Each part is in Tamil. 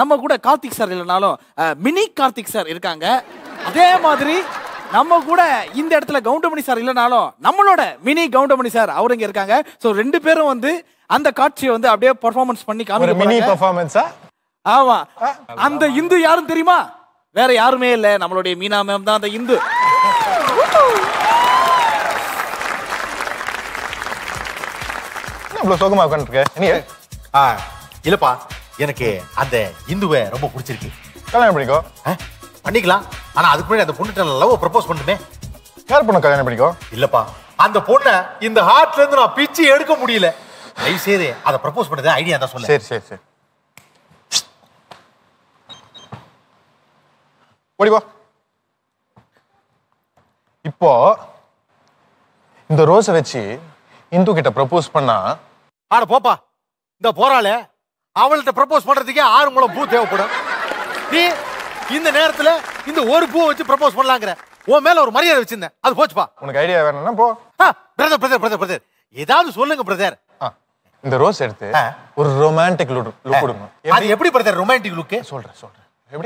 நம்ம கூட கார்த்திக் சார் இல்லைனாலும் அஹ், மினி கார்த்திக் சார் இருக்காங்க அதே மாதிரி நம்ம கூட இந்த இடத்துல கவுண்டமணி சார் இல்லைனாலும் நம்மளோட மினி கவுண்டமணி சார் அவர் இங்க இருக்காங்க ஸோ ரெண்டு பேரும் வந்து அந்த காட்சியை வந்து அப்படியே பெர்ஃபார்மன்ஸ் பண்ணி ஒரு காமிக்க மினி போறாங்க. பெர்ஃபார்மன்ஸா ஆமா அந்த இந்து யாரும் தெரியுமா வேற யாருமே இல்ல நம்மளுடைய மீனா மேம் தான் அந்த இந்து இவ்வளவு சோகமா உட்காந்துருக்க நீ ஆ, இல்லப்பா எனக்கு அந்த இந்துவை ரொம்ப பிடிச்சிருக்கு கல்யாணம் பண்ணிக்கோ ஆ, பண்ணிக்கலாம் ஆனா அதுக்கு முன்னாடி அந்த பொண்ணுகிட்ட லவ் ப்ரப்போஸ் பண்ணுமே யார் பொண்ணு கல்யாணம் பண்ணிக்கோ இல்லப்பா அந்த பொண்ணை இந்த ஹார்ட்ல இருந்து நான் பிச்சு எடுக்க முடியல தயவு செய்து அதை ப்ரப்போஸ் பண்ணது ஐடியா தான் சொல்ல சரி சரி சரி ஓடி வா இப்போ இந்த ரோஸை வச்சு இந்து கிட்ட ப்ரப்போஸ் பண்ணா ஆட போப்பா இந்த போறாளே அவள்கிட்ட ப்ரப்போஸ் பண்றதுக்கே ஆறு முழம் பூ தேவைப்படும் நீ இந்த நேரத்துல இந்த ஒரு பூ வச்சு ப்ரப்போஸ் பண்ணலாங்கிற உன் மேல ஒரு மரியாதை வச்சிருந்தேன் அது போச்சுப்பா உனக்கு ஐடியா வேணும்னா போ பிரதர் பிரதர் பிரதர் பிரதர் ஏதாவது சொல்லுங்க பிரதர் ஆ, இந்த ரோஸ் எடுத்து ஆ. ஒரு ரொமான்டிக் லுக் லுக் கொடுங்க அது எப்படி பிரதர் ரொமான்டிக் லுக்கு சொல்றேன் சொல்றேன் எப்படி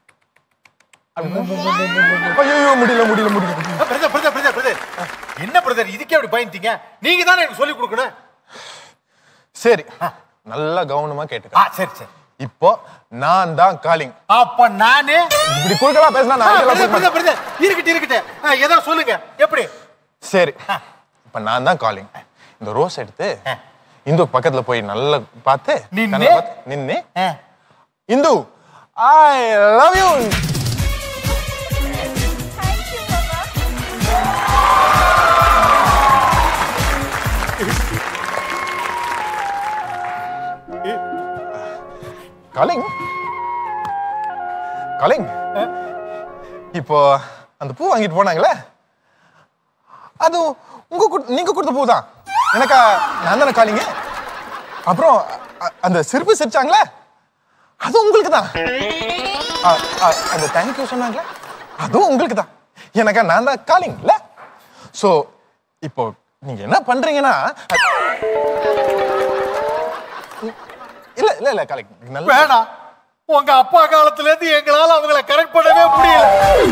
ஐயோ முடியல முடியல முடியல பிரதர் பிரதர் பிரதர் பிரதர் என்ன பிரதர் இதுக்கே அப்படி பயந்தீங்க நீங்க தானே எனக்கு சொல்லி கொடுக்கணும் சரி நல்லா கவனமா கேட்டுக்க ஆ சரி சரி இப்போ நான் தான் காலிங் அப்ப நானு இப்படி குறுக்கலா பேசினா ஆ, நான் பிரதர் இதெல்லாம் பிரதர் பிரதர் இருக்கட்டு இருக்கட்டு ஆ, ஏதோ சொல்லுங்க எப்படி சரி இப்ப நான் தான் காலிங் இந்த ரோஸ் எடுத்து இந்து பக்கத்துல போய் நல்லா பார்த்து நின்னு? கண்ணுல பார்த்து நின்னு ஆ. Indhu I love you calling calling இப்போ அந்த பூ வாங்கிட்டு போனாங்களே அது உங்க குடு- நீங்க கொடுத்த பூ தான் எனக்கா நான் தானே காலிங்க அப்புறம் அ- அந்த சிரிப்பு சிரிச்சாங்களே அது உங்களுக்கு தான் அ- அ- அந்த தேங்க்யூ சொன்னாங்களே அதுவும் உங்களுக்கு தான் எனக்கா நான் தான் காலிங் இல்ல ஸோ இப்போ நீங்க என்ன பண்றீங்கன்னா இல்ல இல்ல இல்ல காலிங் நல்ல வேணாம் உங்க அப்பா காலத்துல இருந்து எங்களால அவங்கள கரெக்ட் பண்ணவே முடியல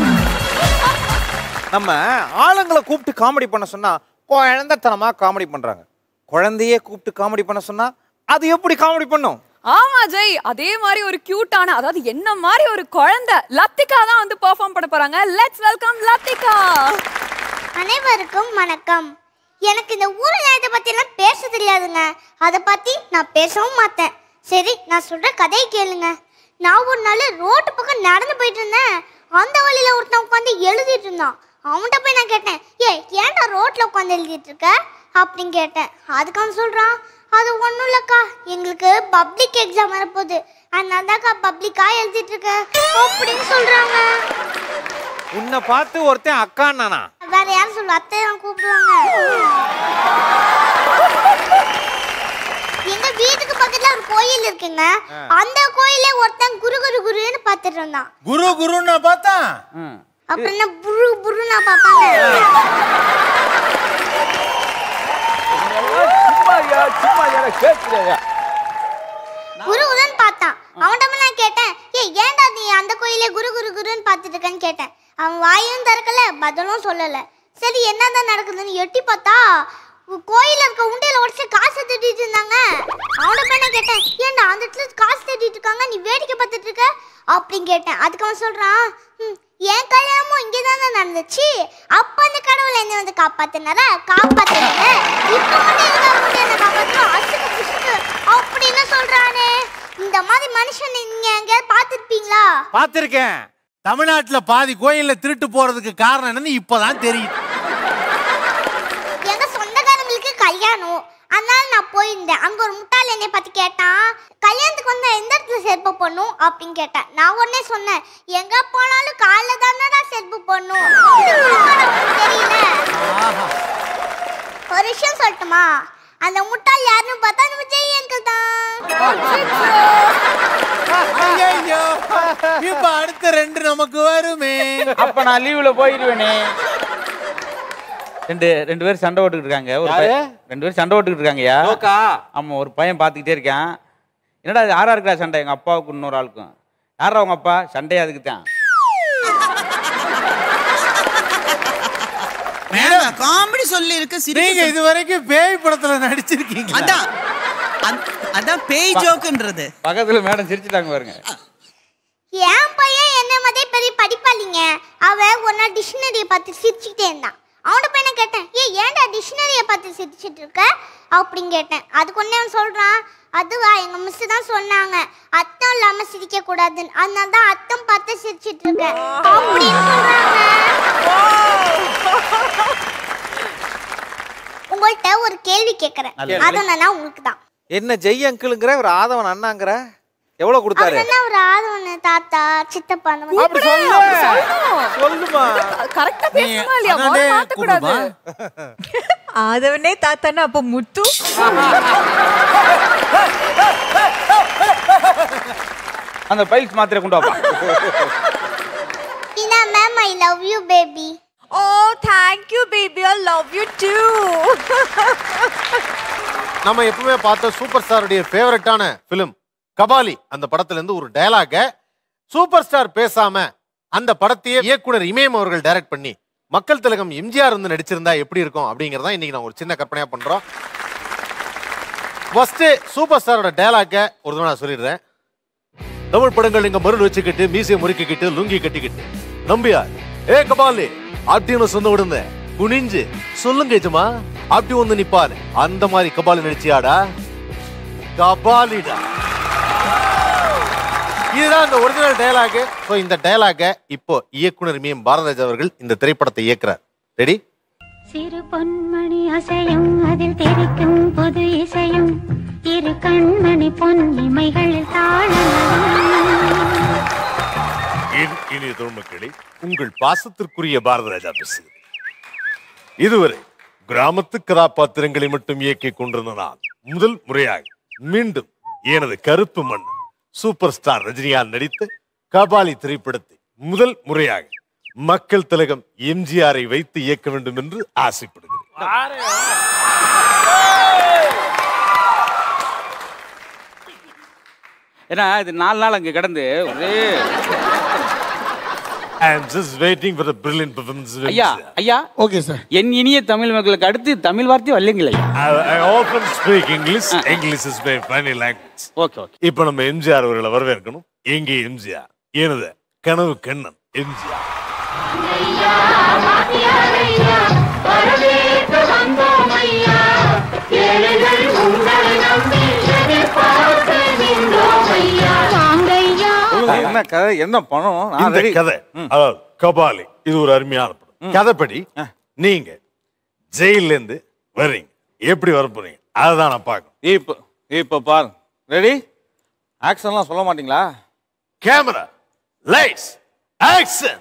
நம்ம ஆளுங்களை கூப்பிட்டு காமெடி பண்ண சொன்னா குழந்தைத்தனமா காமெடி பண்றாங்க குழந்தையே கூப்பிட்டு காமெடி பண்ண சொன்னா அது எப்படி காமெடி பண்ணும் ஆமா ஜெய் அதே மாதிரி ஒரு கியூட்டான அதாவது என்ன மாதிரி ஒரு குழந்தை லத்திகா தான் வந்து பெர்ஃபார்ம் பண்ண போறாங்க லெட்ஸ் வெல்கம் லத்திகா அனைவருக்கும் வணக்கம் எனக்கு இந்த ஊரகத்தை பத்திலாம் பேச தெரியாதுங்க அதை பத்தி நான் பேசவும் மாட்டேன் சரி நான் சொல்ற கதையை கேளுங்க நான் ஒரு நாள் ரோட்டு பக்கம் நடந்து போயிட்டு இருந்தேன் அந்த வழியில ஒருத்தன் உட்காந்து எழுதிட்டு இருந்தான் அவன்கிட்ட போய் நான் கேட்டேன் ஏ ஏன்டா ரோட்ல உட்காந்து எழுதிட்டு இருக்க அப்படின்னு கேட்டேன் அதுக்கு அவன் சொல்றான் அது ஒன்றும் இல்லைக்கா எங்களுக்கு பப்ளிக் எக்ஸாம் வரப்போகுது அதனால தான்க்கா பப்ளிக்காக எழுதிட்டு இருக்கேன் அப்படின்னு சொல்றாங்க உன்னை பார்த்து ஒருத்தன் அக்கான்னானா வேற யாரும் சொல்ல அத்தை தான் கூப்பிடுவாங்க எங்க வீட்டுக்கு பக்கத்துல ஒரு கோயில் இருக்குங்க அந்த கோயிலே ஒருத்தன் குரு குரு குருன்னு பார்த்துட்டு இருந்தான் குரு குருன்னு நான் பார்த்தா அப்புறம் என்ன புரு புரு நான் பார்ப்பாங்க குருகுருன்னு பார்த்தான் அவன்கிட்ட போய் நான் கேட்டேன் ஏய் ஏன்டா நீ அந்த கோயிலே குரு குரு குருன்னு பார்த்துட்டு இருக்கேன்னு கேட்டேன் அவன் வாயும் திறக்கல பதிலும் சொல்லல சரி என்னதான் நடக்குதுன்னு எட்டி பார்த்தா உ- கோயில்ல இருக்க உண்டையில உடச்சு காசு தட்டிட்டு இருந்தாங்க அவன்கிட்ட போய் நான் கேட்டேன் ஏன்டா அந்த இடத்துல காசு தட்டிட்டு இருக்காங்க நீ வேடிக்கை பார்த்துட்டு இருக்க அப்படின்னு கேட்டேன் அதுக்கு அவன் சொல்றான் "ம், என் கல்யாணமும் இங்கே தானே நடந்துச்சு அப்ப அந்த கடவுள் என்ன வந்து காப்பாத்தினாரா காப்பாத்தினார இப்ப வந்து எதுக்காக வந்து என்ன காப்பாத்தணும் அசுக்கு புசுக்கு அப்படின்னு சொல்றானே இந்த மாதிரி மனுஷன் நீங்க எங்கேயாவது பார்த்திருப்பீங்களா பார்த்திருக்கேன் தமிழ்நாட்டுல பாதி கோயில்ல திருட்டு போறதுக்கு காரணம் என்னன்னு இப்பதான் தெரியுது எங்க சொந்தக்காரங்களுக்கு கல்யாணம் அதனால நான் போயிருந்தேன் அங்க ஒரு முட்டாள் என்னை பத்தி கேட்டான் கல்யாணத்துக்கு வந்தா எந்த இடத்துல செருப்பு பண்ணும் அப்படின்னு கேட்டேன் நான் உடனே சொன்னேன் எங்க போனாலும் காலைல தானடா செருப்பு பண்ணும் இது கூடவா உனக்கு தெரியல ஒரு விஷயம் சொல்லட்டுமா அந்த முட்டாள் யாருன்னு பார்த்தா நம்ம ஜெய் அங்கிள் தான் ஐயோ இப்ப அடுத்த ரெண்டு நமக்கு வருமே அப்ப நான் லீவ்ல போயிடுவேனே ரெண்டு ரெண்டு பேரும் சண்டை போட்டுக்கிட்டு இருக்காங்க ஒரு பையன் ரெண்டு பேரும் சண்டை போட்டுக்கிட்டு இருக்காங்கயா ஜோக்கா? ஆமா ஒரு பையன் பார்த்துக்கிட்டே இருக்கான் என்னடா இது ஆறா இருக்கா சண்டை எங்கள் அப்பாவுக்கு இன்னொரு ஆளுக்கும் யாரா உங்க அப்பா சண்டையே அதுக்கு தான் மேடம் காமெடி சொல்லி இருக்கு நீங்க சிரிக்க இது வரைக்கும் பேய் படத்துல நடிச்சிருக்கீங்க அதான் அத்- அதான் பேய் ஜோக்குன்றது பக்கத்தில் மேடம் சிரிச்சுட்டாங்க பாருங்க என் பையன் என்ன மாதிரி பெரிய படிப்பாளிங்க அவன் ஒரு நாள் டிக்ஷனரியை பார்த்து சிரிச்சுக்கிட்டே இருந்தான் அவனை போய் நான் கேட்டேன் ஏ ஏன்டா டிக்ஷனரியை பார்த்து சிரிச்சிட்டு இருக்க அப்படின்னு கேட்டேன் அதுக்கு ஒன்னே அவன் சொல்றான் அதுவா எங்க மிஸ் தான் சொன்னாங்க அர்த்தம் இல்லாம சிரிக்க கூடாதுன்னு அதனால தான் அர்த்தம் பார்த்து சிரிச்சிட்டு இருக்கேன் அப்படின்னு சொல்றாங்க உங்கள்கிட்ட ஒரு கேள்வி கேட்கறேன் அது என்னன்னா உங்களுக்கு தான் என்ன ஜெய் அங்கிளுங்கிற ஒரு ஆதவன் அண்ணாங்கிற எவ்வளவு கொடுத்தாரு அவர் என்ன ஒரு ஆதவனு தாத்தா சித்தப்பா அந்த மாதிரி அப்படி சொல்லு சொல்லுமா கரெக்டா பேசணுமா இல்லையா அதானே மொழி மாத்தக்கூடாது ஆதவனே தாத்தானா அப்ப முத்து அந்த பைல்ஸ் மாத்திரை கொண்டு வாப்பா Tina ma'am, I love you, baby. Oh thank you baby I love you too நம்ம எப்பவுமே பார்த்த சூப்பர் ஸ்டாருடைய ஃபேவரட்டான பிலிம் கபாலி அந்த படத்துல இருந்து ஒரு டயலாக சூப்பர் ஸ்டார் பேசாம அந்த படத்தையே இயக்குனர் இமயம் அவர்கள் டைரக்ட் பண்ணி மக்கள் திலகம் எம்ஜிஆர் வந்து நடிச்சிருந்தா எப்படி இருக்கும் அப்படிங்கறத இன்னைக்கு நான் ஒரு சின்ன கற்பனையா பண்றோம் ஃபர்ஸ்ட் சூப்பர் ஸ்டாரோட டயலாக ஒரு தடவை நான் சொல்லிடுறேன் தமிழ் படங்கள் இங்க மருள் வச்சுக்கிட்டு மீசையை முறுக்கிக்கிட்டு லுங்கி கட்டிக்கிட்டு நம்பியார் ஏ கபாலி அப்படின்னு சொன்ன உடனே குனிஞ்சு சொல்லுங்க எஜமா அப்படி வந்து நிப்பாரு அந்த மாதிரி கபாலி நடிச்சியாடா கபாலிடா இதுதான் இந்த ஒரிஜினல் டயலாக் ஸோ இந்த டயலாக இப்போ இயக்குனர் மீம் பாரதராஜ் அவர்கள் இந்த திரைப்படத்தை இயக்குறார் ரெடி சிறு பொன்மணி அசையும் அதில் தெரிக்கும் புது இசையும் இரு கண்மணி பொன் இமைகளில் தாழலாம் என் இனிய தொழில்மக்களே உங்கள் பாசத்திற்குரிய பாரதராஜா பேசுகிறேன் இதுவரை கிராமத்து கதாபாத்திரங்களை மட்டும் இயக்கிக் கொண்டிருந்த நான் முதல் முறையாக மீண்டும் எனது கருப்பு மண் சூப்பர் ஸ்டார் ரஜினிகாந்த் நடித்த கபாலி திரைப்படத்தை முதல் முறையாக மக்கள் திலகம் எம்ஜிஆரை வைத்து இயக்க வேண்டும் என்று ஆசைப்படுகிறேன் ஏன்னா இது நாலு நாள் அங்கே கிடந்து ஒரே I am just waiting for the brilliant performance. of ஐயா MGR. ஐயா ஓகே சார் என் இனிய தமிழ் மக்களுக்கு அடுத்து தமிழ் வார்த்தை வரலைங்களா ஐயா I, I often speak English. English is my funny language. Okay okay இப்ப நம்ம எம்ஜிஆர் அவர்களை வரவேற்கணும் எங்கே எம்ஜிஆர் எனது கனவு கண்ணன் எம்ஜிஆர் சொல்லுங்க என்ன கதை என்ன பணம் நான் இந்த ready. கதை அதாவது கபாலி இது ஒரு அருமையான படம் கதைப்படி நீங்க ஜெயில இருந்து வர்றீங்க எப்படி வர போறீங்க அதுதான் நான் பார்க்கணும் இப்போ இப்போ பாருங்க ரெடி ஆக்ஷன்லாம் சொல்ல மாட்டீங்களா கேமரா லைட்ஸ் ஆக்ஷன்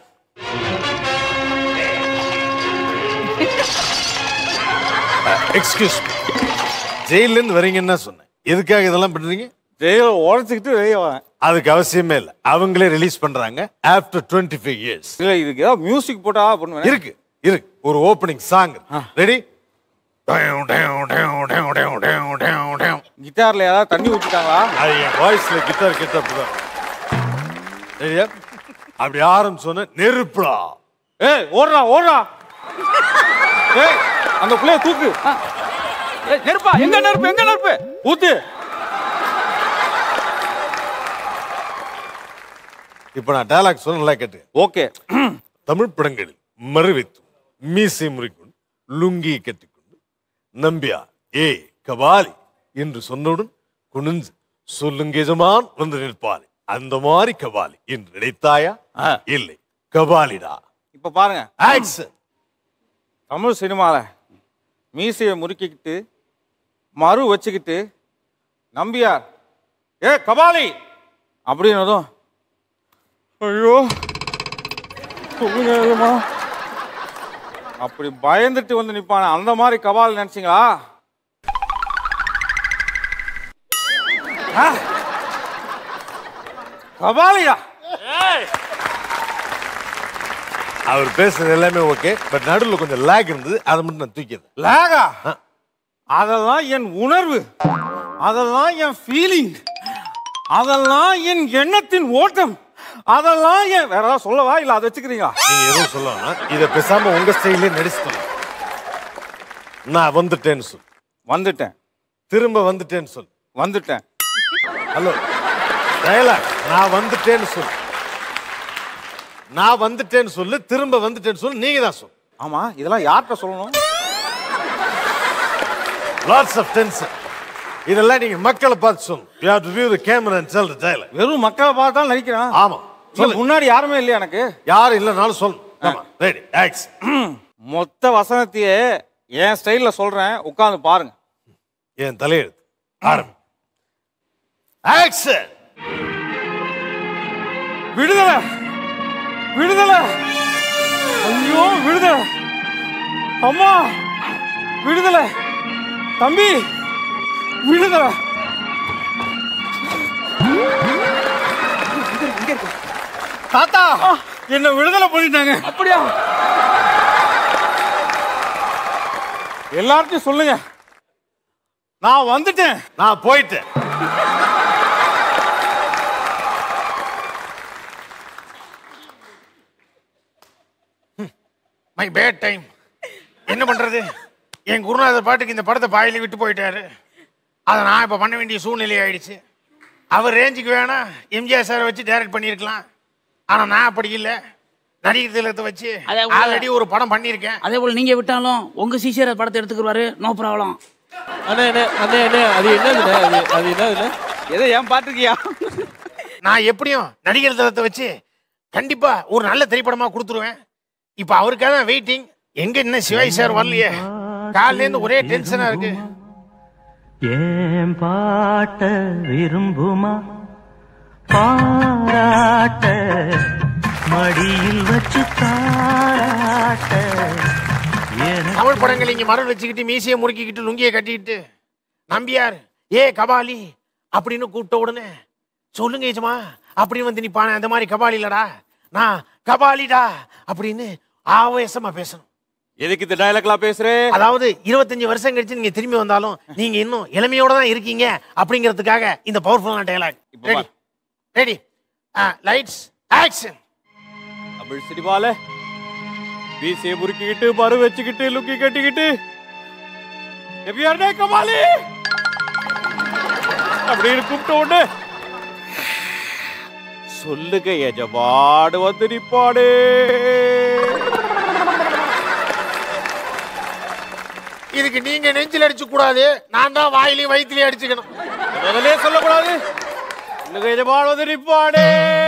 எக்ஸ்கியூஸ் ஜெயில இருந்து வரீங்கன்னு சொன்னேன் எதுக்காக இதெல்லாம் பண்றீங்க ஜெயில உடச்சிக்கிட்டு வெளியே வரேன் அதுக்கு அவசியமே இல்லை அவங்களே ரிலீஸ் பண்றாங்க ஆஃப்டர் டுவெண்ட்டி ஃபைவ் இயர்ஸ் இல்ல இதுக்கு ஏதாவது மியூசிக் போட்டா பண்ணுவேன் இருக்கு இருக்கு ஒரு ஓப்பனிங் சாங் ரெடி கிட்டார்ல ஏதாவது தண்ணி ஊத்திட்டாங்களா அது என் வாய்ஸ்ல கிட்டார் கேட்ட அப்படிதான் சரியா அப்படி ஆரம்பிச்சோன்னு நெருப்புடா ஏய் ஓடுறா ஓடுறா ஏய் அந்த புள்ளைய தூக்கு ஆ. ஏய், நெருப்பா எங்க நெருப்பு எங்க நெருப்பு ஊத்து இப்போ நான் டயலாக் சொல்ல நல்லா கேட்டு ஓகே தமிழ் படங்களில் மறுவித்து மீசை முறிக்கொண்டு லுங்கி கட்டிக்கொண்டு நம்பியா ஏ கபாலி என்று சொன்னவுடன் குனிஞ்சு சொல்லுங்க எஜமான் வந்து நிற்பாரு அந்த மாதிரி கபாலி என்று நினைத்தாயா இல்லை கபாலிடா இப்ப பாருங்க ஆக்சன் தமிழ் சினிமால மீசையை முறுக்கிக்கிட்டு மறு வச்சுக்கிட்டு நம்பியார் ஏ கபாலி அப்படின்னதும் ஐயோ சொல்லுங்க எஜமா. அப்படி பயந்துட்டு வந்து நிப்பானே அந்த மாதிரி கபால் நினைச்சீங்களா ஆ? கபாலியா அவர் பேசுறது எல்லாமே ஓகே பட் நடுவில் கொஞ்சம் லேக் இருந்தது அதை மட்டும் நான் தூக்கியது லேகா அதெல்லாம் என் உணர்வு அதெல்லாம் என் ஃபீலிங் அதெல்லாம் என் எண்ணத்தின் ஓட்டம் அதெல்லாம் என் வேற ஏதாவது சொல்லவா இல்ல அதை வச்சுக்கிறீங்க நீங்க எதுவும் சொல்லலாம் இதை பேசாம உங்க ஸ்டைலே நடிச்சுட்டோம் நான் வந்துட்டேன்னு சொல் வந்துட்டேன் திரும்ப வந்துட்டேன்னு சொல் வந்துட்டேன் ஹலோ டயலாக் நான் வந்துட்டேன்னு சொல் நான் வந்துட்டேன்னு சொல்லு திரும்ப வந்துட்டேன்னு சொல்லு நீங்க தான் சொல் ஆமா இதெல்லாம் யார்கிட்ட சொல்லணும் லாட்ஸ் ஆஃப் டென்ஷன் இதெல்லாம் நீங்க மக்களை பார்த்து சொல்லணும் you have to view the camera and tell the dialogue வெறும் மக்களை பார்த்து தான் நடிக்கிறான் ஆமா இல்ல, முன்னாடி யாருமே இல்லையா எனக்கு யாரும் இல்லைனாலும் சொல்லணும் ரெடி ஆக்ஸ் மொத்த வசனத்தையே என் ஸ்டைல்ல சொல்றேன் உட்கார்ந்து பாருங்க என் தலையெழுத்து ஆரம்பி ஆக்ஷன் விடுதலை விடுதலை ஐயோ விடுதலை அம்மா விடுதலை தம்பி விடுதலை தாத்தா என்ன விடுதலை பண்ணிட்டாங்க அப்படியா எல்லார்ட்டையும் சொல்லுங்க நான் வந்துட்டேன் நான் போயிட்டேன் மை பேட் டைம் என்ன பண்றது என் குருநாதர் பாட்டுக்கு இந்த படத்தை பாயில விட்டு போயிட்டாரு அதை நான் இப்போ பண்ண வேண்டிய சூழ்நிலை ஆயிடுச்சு அவர் ரேஞ்சுக்கு வேணா எம்ஜிஆர் சாரை வச்சு டைரக்ட் பண்ணியிருக்கலாம் ஆனால் நான் அப்படி இல்லை நடிகர் திலகத்தை வச்சு அதே போல- ஆல்ரெடி ஒரு படம் பண்ணியிருக்கேன் அதே போல நீங்க விட்டாலும் உங்க சீசியர் படத்தை எடுத்துக்குவாரு நோ ப்ராப்ளம் அண்ணே அண்ணே அண்ணே அண்ணே அது என்னதுண்ணே அது அது என்னதுண்ணே எதை ஏன் பாத்துக்கியா நான் எப்படியும் நடிகர் தளத்தை வச்சு கண்டிப்பா ஒரு நல்ல திரைப்படமா கொடுத்துருவேன் இப்போ அவருக்காக தான் வெயிட்டிங் எங்க இன்னும் சிவாஜி சார் வரலையே காலையில இருந்து ஒரே டென்ஷனா இருக்கு ஏன் பாட்ட விரும்புமா பாராட்ட மடியில் வச்சு தாராட்ட தமிழ் படங்கள் இங்க மரம் வச்சுக்கிட்டு மீசையை முறுக்கிக்கிட்டு லுங்கியை கட்டிக்கிட்டு நம்பியார் ஏ கபாலி அப்படின்னு கூப்பிட்ட உடனே சொல்லுங்க ஏஜமா அப்படின்னு வந்து நிப்பானே அந்த மாதிரி கபாலி இல்லடா நான் கபாலிடா அப்படின்னு ஆவேசமா பேசணும் எதுக்கு இந்த டயலாக்லாம் பேசுறே அதாவது இருபத்தஞ்சு வருஷம் கழிச்சு நீங்க திரும்பி வந்தாலும் நீங்க இன்னும் இளமையோட தான் இருக்கீங்க அப்படிங்கிறதுக்காக இந்த பவர்ஃபுல்லான dialogue ready ready lights action Tamil சினிமால வீசிய முறுக்கிக்கிட்டு மறு வச்சுக்கிட்டு லுக்கி கட்டிக்கிட்டு எப்பயாருடே கபாலி அப்படின்னு கூப்பிட்ட உடனே சொல்லுங்க எஜமாடு வந்து நிப்பாடு இதுக்கு நீங்க நெஞ்சில் அடிச்சு கூடாது நான் தான் வாயிலையும் வயிற்றுலயும் அடிச்சுக்கணும் முதலே சொல்லக்கூடாது சொல்லுங்க எஜமாடு வந்து நிப்பாடு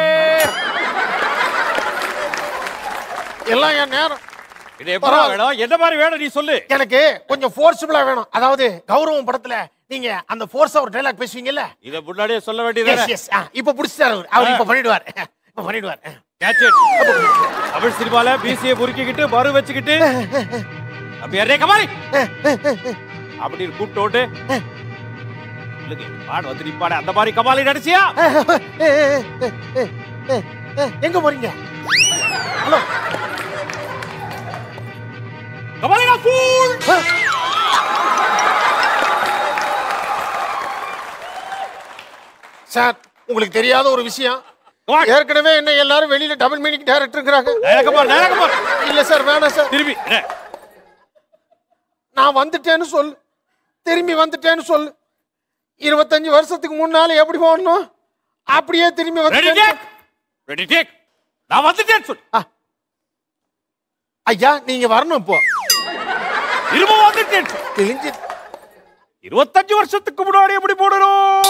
எல்லாம் என் நேரம் இது எப்படி வேணும் என்ன மாதிரி வேணும் நீ சொல்லு எனக்கு கொஞ்சம் ஃபோர்ஸ்ஃபுல்லா வேணும் அதாவது கௌரவம் படத்துல நீங்க அந்த ஃபோர்ஸா ஒரு டைலாக் பேசுவீங்கல்ல இத முன்னாடியே சொல்ல எஸ் வேண்டியது எஸ் இப்ப புடிச்சிட்டாரு அவர் அவர் இப்ப பண்ணிடுவார் இப்ப பண்ணிடுவார் Catch it. தமிழ் சினிமால பிசிஏ முறுக்கிக்கிட்டு மறு வச்சுக்கிட்டு அப்படி யாரே கமாரி அப்படின்னு கூப்பிட்டு விட்டு சொல்லுங்க, பாடு வந்து நிப்பாடு அந்த மாதிரி கமாலி நடிச்சியா எங்க போறீங்க ஹலோ கமாலி நான் ஃபூல் சார் உங்களுக்கு தெரியாத ஒரு விஷயம் ஏற்கனவே என்ன எல்லாரும் வெளியில டபுள் மீனிங் டைரக்டர் இருக்கிறாங்க இல்ல சார் வேணாம் சார் திரும்பி நான் வந்துட்டேன்னு சொல்லு திரும்பி வந்துட்டேன்னு சொல்லு இருபத்தஞ்சு வருஷத்துக்கு முன்னால எப்படி போடணும் அப்படியே திரும்பி ரெடி வந்து டேக் ரெடி டேக் நான் வந்துட்டேன் சொல்லு ஐயா நீங்க வரணும் இப்போ திரும்ப வந்துட்டேன் சொல்லு. கிழிஞ்சு இருபத்தஞ்சு வருஷத்துக்கு முன்னாடி எப்படி போடணும்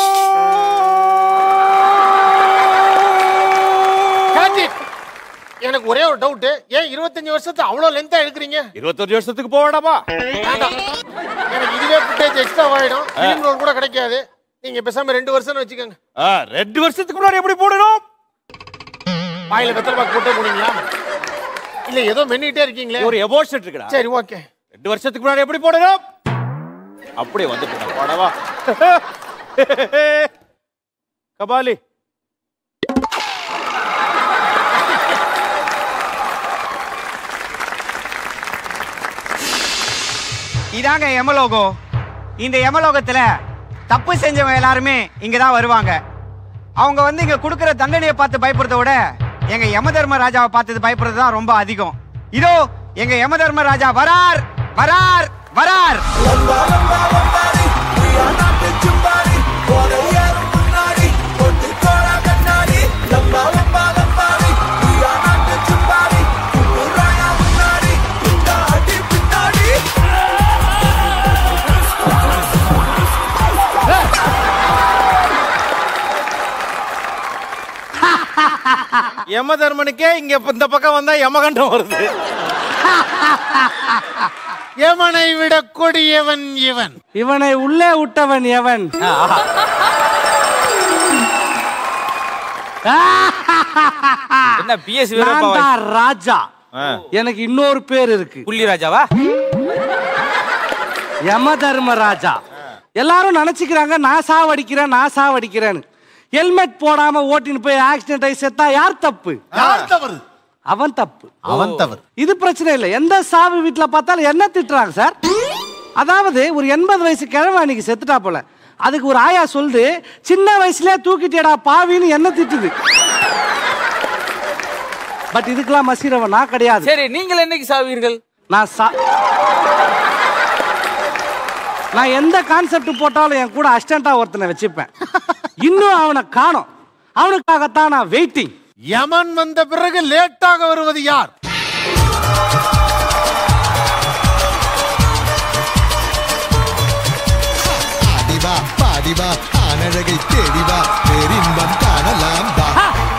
Cut it. எனக்கு ஒரே ஒரு டவுட் ஏன் இருபத்தஞ்சு வருஷத்தை அவ்வளவு லென்த்தா எடுக்கிறீங்க இருபத்தஞ்சு வருஷத்துக்கு போக வேண்டாமா வேண்டாம் எனக்கு இதுவே ஃபுட்டேஜ் எக்ஸ்ட்ரா ஆயிடும் ஃபிலிம் ரோல் கூட கிடைக்காது நீங்க பேசாம ரெண்டு வருஷம்னு வச்சுக்கோங்க ஆ, ரெண்டு வருஷத்துக்கு முன்னாடி எப்படி போடணும் வாயில வெத்தலை பாக்கு போட்டே போனீங்களா இல்ல ஏதோ மென்னிட்டே இருக்கீங்களே ஒரு எமோஷன் இருக்குடா சரி ஓகே ரெண்டு வருஷத்துக்கு முன்னாடி எப்படி போடணும் அப்படியே வந்துட்டு போடவா கபாலி இதாங்க யமலோகம் இந்த யமலோகத்துல தப்பு செஞ்சவங்க எல்லாருமே இங்க தான் வருவாங்க அவங்க வந்து இங்க கொடுக்கிற தண்டனையை பார்த்து பயப்படுறத விட எங்க யம தர்ம ராஜாவை பார்த்து பயப்படுறது தான் ரொம்ப அதிகம் இதோ எங்க யம தர்ம ராஜா வரார் வரார் வரார் யம தர்மனுக்கே இங்க இப்ப இந்த பக்கம் வந்தா யமகண்டம் வருது எவனை விட கொடியவன் இவன் இவனை உள்ளே விட்டவன் எவன் என்ன பிஎஸ் நான் தான் ராஜா எனக்கு இன்னொரு பேர் இருக்கு புள்ளி ராஜாவா யம தர்ம ராஜா எல்லாரும் நினைச்சுக்கிறாங்க நான் சாவடிக்கிறேன் நான் சாவடிக்கிறேன்னு ஹெல்மெட் போடாம ஓட்டின்னு போய் ஆக்சிடென்ட் ஆகி செத்தா யார் தப்பு யார் தவறு அவன் தப்பு அவன் தவறு இது பிரச்சனை இல்லை எந்த சாவு வீட்டுல பார்த்தாலும் என்ன திட்டுறாங்க சார் அதாவது ஒரு எண்பது வயசு கிழமை அன்னைக்கு செத்துட்டா போல அதுக்கு ஒரு ஆயா சொல்லுது சின்ன வயசுலயே தூக்கிட்டேடா பாவின்னு என்ன திட்டுது பட் இதுக்கெல்லாம் மசீரவன் நான் கிடையாது சரி நீங்கள் என்னைக்கு சாவீர்கள் நான் சா நான் எந்த கான்செப்ட் போட்டாலும் என் கூட அசிஸ்டண்டா ஒருத்தனை வச்சுப்பேன் இன்னும் அவனை காணோம் அவனுக்காகத்தான் நான் வெயிட்டிங் யமன் வந்த பிறகு லேட்டாக வருவது யார் ஆடிவா பாடிவா ஆனழகை தேடிவா பேரின்பம் காணலாம் வா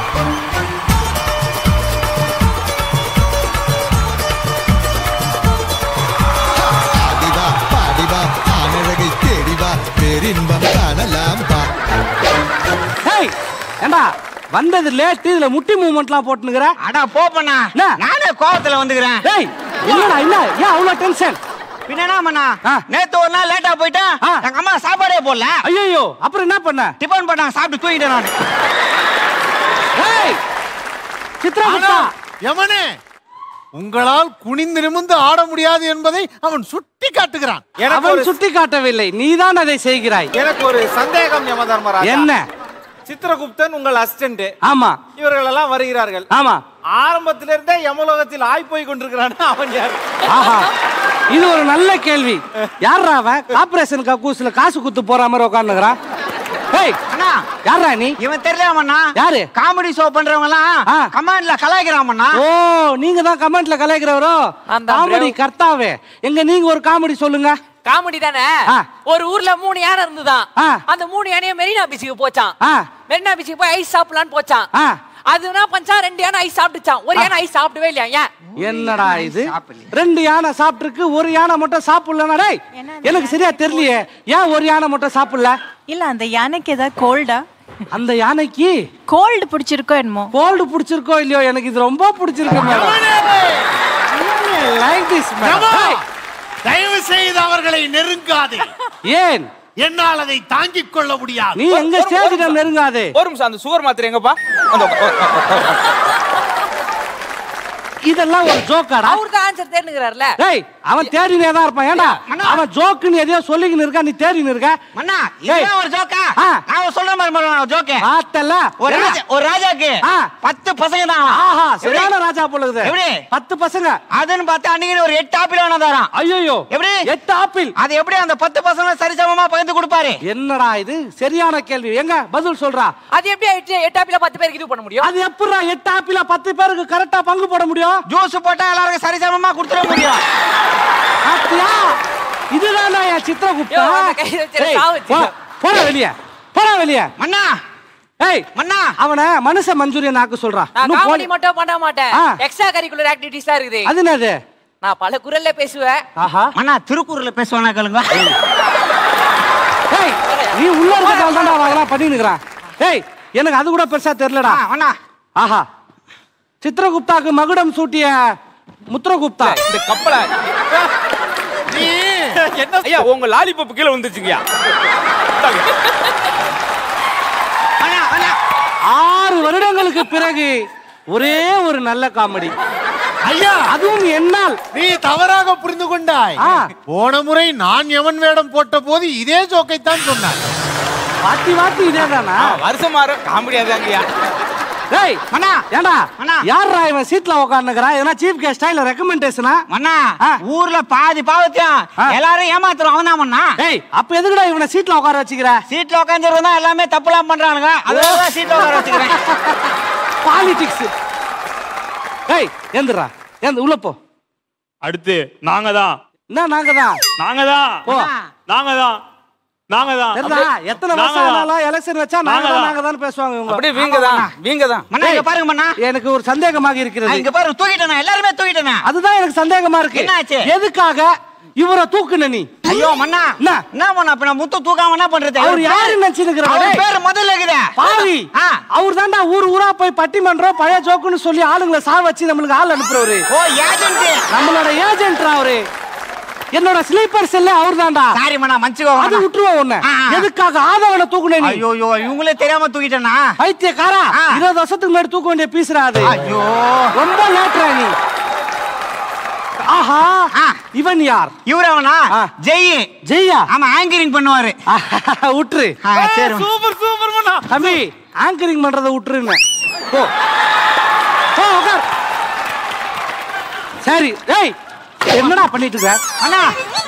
ஆடிவா பாடிவா ஆனழகை தேடிவா பேரின்பம் காணலாம் வா ஹேய் ஏண்டா வந்தது லேட் இதுல முட்டி மூவ்மெண்ட்லாம் போட்டுனுக்குற அடா போப்பண்ணா நானே கோவத்துல வந்துக்கிறேன் டேய் என்னடா என்ன ஏன் அவ்வளவு டென்ஷன் பின்னா பண்ணா நேத்து ஒரு நாள் லேட்டா போயிட்டேன் எங்க அம்மா சாப்பாடே போடல ஐயோ அப்புறம் என்ன பண்ண டிபன் பண்ணாங்க சாப்பிட்டு தூங்கிட்டேன் நான் ஏய் சித்ரகுப்தா ஆனால், யமனே உங்களால் குனிந்து நிமிர்ந்து ஆட முடியாது என்பதை அவன் சுட்டி காட்டுகிறான் அவன் சுட்டி காட்டவில்லை நீதான் அதை செய்கிறாய் எனக்கு ஒரு சந்தேகம் யம தர்மராஜா என்ன சித்திரகுப்தன் உங்கள் அசிஸ்டன்ட் ஆமா இவர்கள் எல்லாம் வருகிறார்கள் ஆமா ஆரம்பத்திலிருந்தே யமலோகத்தில் ஆய் போய் கொண்டிருக்கிறான் அவன் யார் ஆஹா இது ஒரு நல்ல கேள்வி யாரா அவன் கார்பரேஷன் கக்கூஸ்ல காசு குத்து போற மாதிரி உட்காந்துக்கிறான் ஏய் அண்ணா யாரா நீ இவன் தெரியலாமண்ணா யாரு காமெடி ஷோ பண்றவங்க எல்லாம் கமாண்ட்ல கலாய்க்கிறாமண்ணா ஓ நீங்க தான் கமெண்ட்ல கலாய்க்கிறவரோ காமெடி கர்த்தாவே எங்க நீங்க ஒரு காமெடி சொல்லுங்க காமெடி தானே ஆ. ஒரு ஊர்ல மூணு யானை இருந்துதான் ஆ. அந்த மூணு யானையும் மெரினா பீச்சுக்கு போச்சான் ஆ. மெரினா பீச்சுக்கு போய் ஐஸ் சாப்பிடலான்னு போச்சான் ஆ. அது என்ன பஞ்சா ரெண்டு யானை ஐஸ் சாப்பிட்டுச்சான் ஒரு யானை ஐஸ் சாப்பிடவே இல்லையா ஏன் என்னடா இது ரெண்டு யானை சாப்பிட்டுருக்கு ஒரு யானை மட்டும் சாப்பிடலனா டேய் எனக்கு சரியா தெரியலையே ஏன் ஒரு யானை மட்டும் சாப்பிடல இல்ல அந்த யானைக்கு ஏதாவது கோல்டா அந்த யானைக்கு கோல்டு பிடிச்சிருக்கோ என்னமோ கோல்டு பிடிச்சிருக்கோ இல்லையோ எனக்கு இது ரொம்ப பிடிச்சிருக்கு மேடம் லைக் திஸ் யமா, மேடம் தயவு செய்து அவர்களை நெருங்காதே ஏன் என்னால் அதை தாங்கிக் கொள்ள முடியாது நீ எங்க ஸ்டேஜிடம் நெருங்காதே ஒரு நிமிஷம் அந்த சுகர் மாத்திரை எங்கப்பா அந்த இதெல்லாம் ஒரு ஜோக்காடா அவர் தான் ஆன்சர் தேர்ந்துக்கிறாருல டேய் அவன் தேடினே தான் இருப்பான் ஏன்டா அவன் ஜோக்குன்னு எதையோ சொல்லிக்கின்னு இருக்கா நீ தேடின்னு இருக்க மண்ணா ஏய். இதுதான் ஒரு ஜோக்கா ஆ. நான் சொல்ற மாதிரி பண்ணுவேன் ஜோக்கு பார்த்தல ஒரு ராஜா ஒரு ராஜாக்கு ஆ. பத்து பசங்க தான் ஆஹா சரியான ராஜா போல இருக்குது எப்படி பத்து பசங்க அதுன்னு பார்த்து அன்னைக்கு ஒரு எட்டு ஆப்பிள் வேணா தரான் ஐயோ எப்படி எட்டு ஆப்பிள் அது எப்படி அந்த பத்து பசங்க சரிசமமா பகிர்ந்து கொடுப்பாரு என்னடா இது சரியான கேள்வி எங்க பதில் சொல்றா அது எப்படி எட்டு எட்டாப்பில பத்து பேருக்கு இது பண்ண முடியும் அது எப்படிடா எட்டு ஆப்பிள பத்து பேருக்கு கரெக்டா பங்கு போட முடியும் ஜூஸ் போட்டா எல்லாருக்கும் சரிசமமா கொடுத்துட முடியும் பாத்தியா இதுதான் என் சித்திரகுப்தா ஐயோ, அந்த கையில வச்சு ஏய், சாவு வச்சு. போ- போடா வெளிய போடா வெளிய மண்ணா ஏய் மண்ணா அவன மனுஷ மஞ்சூரியன் ஆக்க சொல்றா நான் இன்னும் காமெடி போடி- மட்டும் பண்ண மாட்டேன் ஆ. எக்ஸ்ட்ரா கரிக்குலர் ஆக்டிவிட்டிஸ்லாம் இருக்குது அது என்னது நான் பல குரல்ல பேசுவேன் ஆஹா மண்ணா திருக்குறள்ல பேசுவானா கேளுங்க ஏய் நீ உள்ள இருக்கறதால தான் அவங்கலாம் பண்ணி நிக்கறான் ஏய் எனக்கு அது கூட பெருசா தெரியலடா அண்ணா ஆஹா சித்திரகுப்தாக்கு மகுடம் சூட்டிய முத்திரகுப்தா இந்த கப்பல என்ன ஐயா உங்க லாலிபப் கீழே வந்துருச்சுங்கய்யா ஆறு வருடங்களுக்கு பிறகு ஒரே ஒரு நல்ல காமெடி ஐயா அதுவும் என்னால் நீ தவறாக புரிந்து கொண்டாய் ஆ. போன முறை நான் எவன் வேடம் போட்ட போது இதே ஜோக்கைத்தான் சொன்னார் வாத்தி வாத்தி இதேதானா வருஷம் மாறும் காமெடியா தாங்கய்யா டேய் மண்ணா ஏண்டா அண்ணா. யாரா இவன் சீட்ல உட்காந்துக்கிறான் எதனா சீஃப் கெஸ்டா இல்ல ரெக்கமெண்டேஷனா மண்ணா ஊர்ல பாதி பாவத்தையும் எல்லாரும் ஏமாத்துறோம் அவன் தான் மண்ணா ஏய் அப்ப எதுக்குடா இவனை சீட்ல உட்கார வச்சுக்கிற சீட்ல உட்காந்துருந்தா எல்லாமே தப்புலாம் பண்றானுங்க அதனால சீட்ல உட்கார வச்சுக்கிறேன் பாலிடிக்ஸ் ஏய் ஏந்துடா ஏந்து உள்ள போ அடுத்து நாங்க தான் என்ன நாங்க தான் நாங்க தான் போ நாங்க தான் நாங்க தான் ஏண்டா, எத்தனை நாங்க வருஷம் தான். ஆனாலும் எலெக்ஷன் வச்சா நாங்க நாங்க தான் தான். நாங்க தான் பேசுவாங்க இவங்க அப்படியே வீங்க தான் வீங்க தான் மண்ணா இங்க பாருங்க மண்ணா எனக்கு ஒரு சந்தேகமாக இருக்கிறது இங்க பாருங்க தூக்கிட்டேன் எல்லாருமே தூக்கிட்டேன் அதுதான் எனக்கு சந்தேகமா இருக்கு என்னாச்சு? எதுக்காக இவரை தூக்குன நீ ஐயோ மண்ணா என்ன? என்ன பண்ண அப்ப நான் முத்து தூக்காம என்ன பண்றது அவர் யாரு நினைச்சுக்கிறா அவர் பேர் முதல்ல இருக்குதே பாவி ஆ. அவர் தான்டா ஊர் ஊரா போய் பட்டிமன்றம் பழைய ஜோக்குன்னு சொல்லி ஆளுங்களை சா வச்சு நம்மளுக்கு ஆள் அனுப்புறவரு ஓ ஏஜென்ட் நம்மளோட ஏஜென்ட்ரா அவரு என்னோட ஸ்லீப்பர் செல்ல அவர் தான்டா சாரி மண்ணா மன்னிச்சுக்கோ அது விட்டுருவோம் உன்னை ஆ, ஆ. எதுக்காக ஆதவனை தூக்குன நீ ஐயோ ஐயோ இவங்களே தெரியாம தூக்கிட்டேனா பைத்தியக்காரா ஆ. இருபது வருஷத்துக்கு முன்னாடி தூக்க வேண்டிய பீஸ்ரா அது ஐயோ ரொம்ப லேட்ரா நீ ஆஹா ஆ. இவன் யார் இவரவனா ஆ. ஜெய் ஜெய்யா ஆமா ஆங்கரிங் பண்ணுவாரு விட்டுரு ஆ, சரி சூப்பர் சூப்பர் மண்ணா தம்பி ஆங்கரிங் பண்றத விட்டுருங்க போ போ உட்கார் சரி ஏய் என்னடா பண்ணிட்டு இருக்க அண்ணா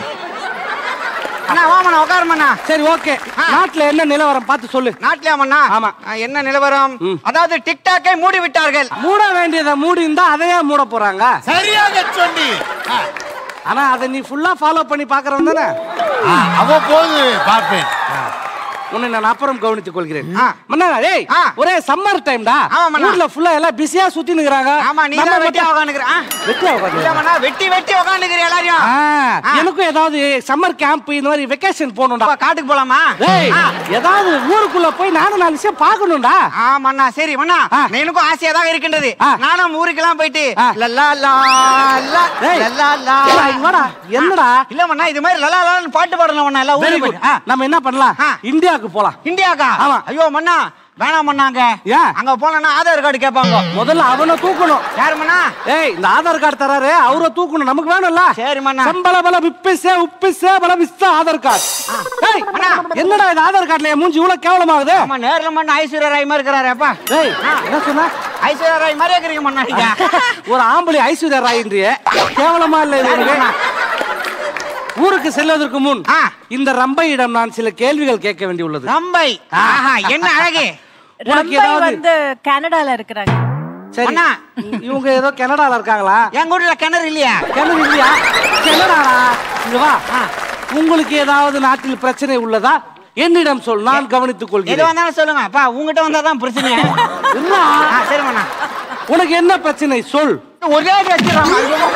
அண்ணா வா மண்ணா உட்காரு மண்ணா சரி ஓகே நாட்டுல என்ன நிலவரம் பார்த்து சொல்லு நாட்டிலே மண்ணா ஆமா. ஆ, என்ன நிலவரம் அதாவது டிக்டாக்கை மூடி விட்டார்கள் மூட வேண்டியதை மூடி இருந்தா அதையே மூட போறாங்க சரியாக சொன்னி ஆனா அதை நீ ஃபுல்லா ஃபாலோ பண்ணி பாக்குறவன் தானே அவ்வப்போது பார்ப்பேன் உன்னை நான் அப்புறம் கவனித்துக் கொள்கிறேன் ஆ. மன்னா ஏய் ஆ. ஒரே சம்மர் டைம்டா ஆமா, மன்னா. ஊர்ல ஃபுல்லா எல்லாம் பிஸியா சுத்தி நிக்கறாங்க ஆமா நீ தான் வெட்டி உட்காந்துக்கிற வெட்டியா இல்ல உட்காந்து மண்ணா வெட்டி வெட்டி உட்காந்துக்கிற எல்லாரையும் ஆ, எனக்கும் ஏதாவது சம்மர் கேம்ப் இந்த மாதிரி வெக்கேஷன் போகணும்டா அப்பா, காட்டுக்கு போலாமா ஏய் ஆ. ஏதாவது ஊருக்குள்ள போய் நானும் நாலு விஷயம் பார்க்கணும்டா ஆ மண்ணா சரி மண்ணா ஆ. எனக்கும் ஆசையா தான் இருக்கின்றது ஆ. நானும் ஊருக்கெல்லாம் போயிட்டு ஆ. லல்லா லா லா ஏய், லல்லா லா ஏடா, இங்க வாடா. என்னடா இல்ல மண்ணா இது மாதிரி லல்லா லான்னு பாட்டு பாடலாம் மண்ணா எல்லாம் வெரி ஊருக்கு குட் போயிட்டு. ஆ. நம்ம என்ன பண்ணலாம் ஆ. இந்தியாவுக்கு போலாம் இந்தியாக்கா ஆமா. ஐயோ மண்ணா வேணாம் மண்ணாங்க ஏன்? அங்க போனா ஆதார் கார்டு கேட்பாங்க முதல்ல அவனை தூக்கணும் யாரு மண்ணா ஏய் இந்த ஆதார் கார்டு தராரு அவரை தூக்கணும் நமக்கு வேணும்ல சரி மண்ணா சம்பள பல விப்பிசே உப்பிசே பல விஸ்த ஆதார் கார்டு ஏய் அண்ணா. என்னடா இது ஆதார் கார்டுல என் மூஞ்சி இவ்வளவு கேவலமாகுது ஆமா நேர்ல மண்ணா ஐஸ்வர்யா ராய் மாதிரி இருக்கிறாரேப்பா ஏய் என்ன சொன்ன ஐஸ்வர்யா ராய் மாதிரியே இருக்கிறீங்க மண்ணா நீங்க ஒரு ஆம்பளை ஐஸ்வர்யா ராய் இன்றிய கேவலமா இல்ல இது சரி, உனக்கு? மண்ணா. ஊருக்கு செல்வதற்கு முன் ஆ. இந்த ரம்பையிடம் நான் சில கேள்விகள் கேட்க வேண்டியுள்ளது ரம்பை ஆஹா என்ன அழகு உனக்கு ரம்பை ஏதாவது வந்து கனடால இருக்கிறாங்க சரி அண்ணா. இவங்க ஏதோ கனடால இருக்காங்களா எங்க ஊர்ல கிணறு இல்லையா கிணறு இல்லையா கிணறாடா இங்க வா உங்களுக்கு ஏதாவது நாட்டில் பிரச்சனை உள்ளதா என்னிடம் சொல் நான் கவனித்துக் எது கொள்கிறேன் வந்தாலும் சொல்லுங்க அப்பா உங்ககிட்ட வந்தா தான் பிரச்சனை இல்ல. ஆ, சரி மண்ணா உனக்கு என்ன பிரச்சனை சொல் ஒரே அடி வச்சிடறாங்க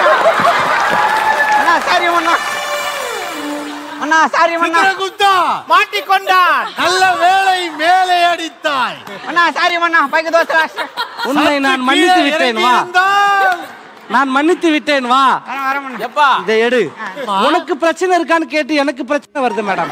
அண்ணா சாரி மண்ணா அண்ணா சாரி மண்ணா குத்தா மாட்டிக்கொண்டான் நல்ல வேலை மேலே அடித்தாய் அண்ணா சாரி மண்ணா பைக்கு தோசை உன்னை நான் மன்னித்து விட்டேன் வா நான் மன்னித்து விட்டேன் வா வரேன் வரேன் மண்ணா எப்பா இதை எடு உனக்கு பிரச்சனை இருக்கான்னு கேட்டு எனக்கு பிரச்சனை வருது மேடம்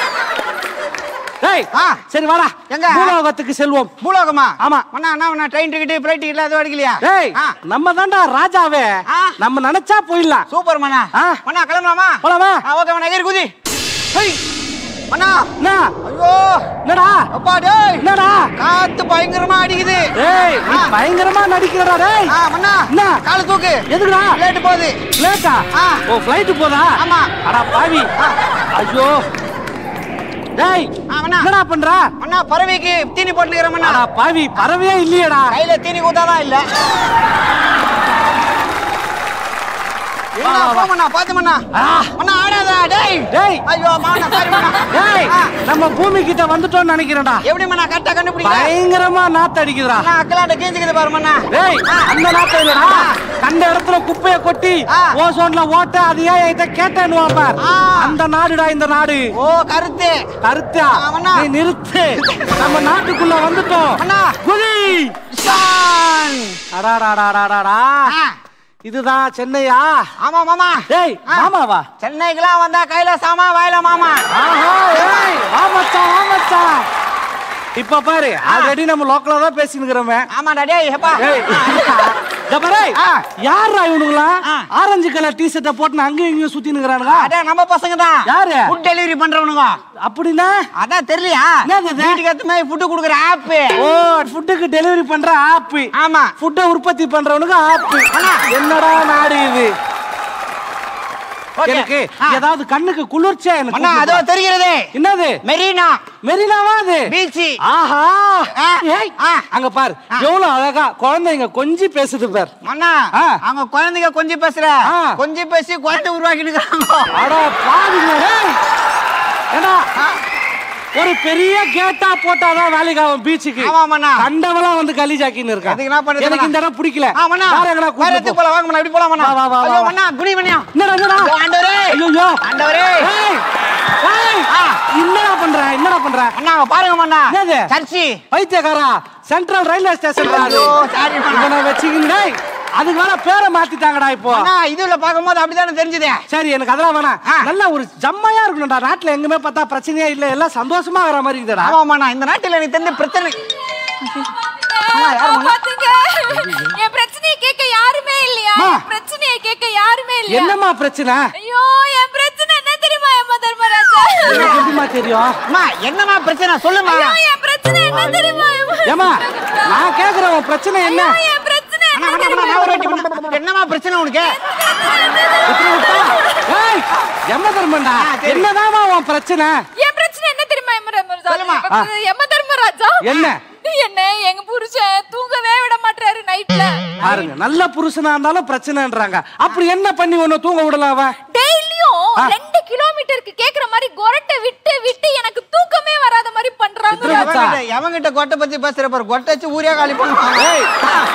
ஏய் ஆ. சரி வாடா எங்க? பூலோகத்துக்கு செல்வோம் பூலோகமா ஆமா. அண்ணா அண்ணா அண்ணா ட்ரெயின் டிக்கெட் ஃப்ளைட் டிக்கெட் எதுவும் அடிக்கலையா ஏய் ஆ. நம்ம தான்டா ராஜாவே ஆ. நம்ம நினைச்சா போயிடலாம் சூப்பர் மண்ணா ஆ. மண்ணா கிளம்பலாமா போலாமா ஆ ஓகே மண்ணா எகிரி குதி ஏய் மண்ணா என்ன ஐயோ என்னடா அப்பா டேய் என்னடா காத்து பயங்கரமா அடிக்குது ஏய் நீ ஆ. பயங்கரமா நடிக்கிறடா டேய் ஆ மண்ணா என்ன? கால தூக்கு எதுக்குடா லேட் போகுது லேட்டா ஆ. ஓ ஃப்ளைட் போதா ஆமா. அடா பாவி ஐயோ டேய் ஆ, மண்ணா. என்னடா பண்ற மண்ணா பறவைக்கு தீனி போட்டுக்கிற மண்ணா அடா பாவி பறவையே இல்லையேடா கையில தீனி கூத்தாதான் இல்ல என்ன போ மண்ணா பாத்து மண்ணா ஆ. மண்ணா ஆடாத டேய் டேய் ஐயோ மாண்ணா சாரி மண்ணா டேய் ஆ. நம்ம பூமி கிட்ட வந்துட்டோம்னு நினைக்கிறேன்டா எப்படி மண்ணா கரெக்டா கண்டுபிடிக்கல பயங்கரமா நாத்து அடிக்குதுடா மண்ணா அக்கலாண்ட கீஞ்சுக்குது பாரு மண்ணா டேய் அந்த நாத்து இல்லடா கண்ட இடத்துல குப்பைய கொட்டி ஆ. ஓசோன்ல ஓட்ட அது ஏன் என்கிட்ட கேட்டேன்னு பார் ஆ. அந்த நாடுடா இந்த நாடு ஓ கருத்து கருத்தா ஆ, மண்ணா. நீ நிறுத்து நம்ம நாட்டுக்குள்ள வந்துட்டோம் மண்ணா. குதி ஷான். அடாடாடாடாடா ஆ. இதுதான் சென்னையா ஆமா மாமா டேய் ஆ. மாமாவா சென்னைக்கெல்லாம் வந்தா கையில சாமா வாயில மாமா ஆஹா ஏய் வா மச்சான் வா மச்சான் இப்ப பாரு ஆல்ரெடி நம்ம லோக்கலா தான் பேசினுக்கிறோமே ஆமாடா டேய் எப்பா ஏய் இதோ பாரு, யார்ரா இவனுங்களாம் ஆரஞ்சு கலர் டி ஷர்ட்டை போட்டு அங்கேயும் இங்கேயும் சுத்தி நிக்கிறானுங்க அதான் நம்ம பசங்க தான் யாரு ஃபுட் டெலிவரி பண்றவனுங்க அப்படின்னா அதான் தெரியலையா வீட்டுக்கு ஏத்த மாதிரி ஃபுட் கொடுக்குற ஆப் ஓ ஃபுட்டுக்கு டெலிவரி பண்ற ஆப் ஆமா ஃபுட்டை உற்பத்தி பண்றவனுக்கு ஆப் என்னடா நாடு இது Okay. எனக்கு ஆ. ஏதாவது கண்ணுக்கு குளிர்ச்சியா எனக்கு அண்ணா அதோ கூப்பிடுப்பா. தெரிகிறது என்னது மெரினா மெரினாவா அது பீச் ஆஹா ஏய், அங்க பாரு எவ்வளவு அழகா குழந்தைங்க கொஞ்சி பேசுது பார் அண்ணா அவங்க குழந்தைங்க கொஞ்சம் பேசுற கொஞ்சம் பேசி குழந்தை உருவாக்கிட்டு இருக்காங்க அட பாவிங்க டேய். ஏண்டா ஒரு பெரிய கேட்டா போட்டாதான் வேலைக்கு ஆகும் பீச்சுக்கு ஆமாமாண்ணா. கண்டவெல்லாம் வந்து கலிஜாக்கின்னு இருக்கான் அதுக்கு என்ன பண்றது எனக்கு இந்த இடம் பிடிக்கல ஆமாண்ணா வேற எங்கனா வேற கூட்டிட்டு இடத்துக்கு போ. போலாம் வாங்க மண்ணா இப்படி போலாம் மண்ணா வா, வா, வா, ஐயோ வா. மண்ணா குடி மண்ணியா என்னடா என்னடா ஆண்டவரே ஐயோ ஆண்டவரே ஏய், ஏய், என்னடா பண்ற என்னடா பண்ற அண்ணா அங்க பாருங்க மண்ணா என்னது சர்ச்சி பைத்தியக்காரா சென்ட்ரல் ரயில்வே ஸ்டேஷன் ஐயோ, sorry மண்ணா. இவனை வச்சுக்கிங்க அதுக்கு வேற பேரை மாத்திட்டாங்கடா இப்போ அண்ணா இதுல பாக்கும்போது அப்படிதானே தெரிஞ்சது சரி எனக்கு அதெல்லாம் வேணாம் நல்ல ஒரு ஜம்மையா இருக்கணும்டா நாட்டுல எங்குமே பார்த்தா பிரச்சனையே இல்ல எல்லாம் சந்தோஷமா இருக்கிற மாதிரி இருக்குடா ஆமாண்ணா இந்த நாட்டுல எனக்கு தெரிஞ்ச பிரச்சனை அம்மா, யாரு மண்ணா? பாத்துங்க என் பிரச்சனையை கேட்க யாருமே இல்லையா அம்மா. என் பிரச்சனையை கேட்க யாருமே இல்லையா என்னம்மா பிரச்சனை ஐயோ என் பிரச்சனை என்ன தெரியுமா என் தர்மராஜா எனக்கு எப்படிம்மா தெரியும் அம்மா என்னம்மா பிரச்சனை சொல்லுமா ஐயோ என் பிரச்சனை என்ன தெரியுமா ஏமா நான் கேக்குறேன் உன் பிரச்சனை என்ன என் பிரச்சனை அண்ணா, அண்ணா, அண்ணா, நான் ஒரு வாட்டி பண்ண- என்னம்மா பிரச்சனை உனக்கு இப்படி விட்டா? ஏய், எம்ம தர்மண்டா என்னதாம்மா உன் பிரச்சனை என் பிரச்சனை என்ன தெரியுமா எம் சொல்லுமா. தர்மராஜா எம்ம தர்மராஜா என்ன? என்ன எங்க புருஷன் தூங்கவே விட மாட்டாரு நைட்ல பாருங்க நல்ல புருஷனா இருந்தாலும் பிரச்சனைன்றாங்க அப்படி என்ன பண்ணி உன்னை தூங்க விடலாம் அவன் டெய்லியும் ஆ. ரெண்டு கிலோமீட்டருக்கு கேக்குற மாதிரி கொரட்டை விட்டு விட்டு எனக்கு தூக்கமே வராத மாதிரி பண்றாங்க எவன்கிட்ட- எவன்கிட்ட கொட்டை பத்தி பேசுற பாரு கொட்டை வச்சு ஊரே காலி பண்ணுவாங்க ஏய்.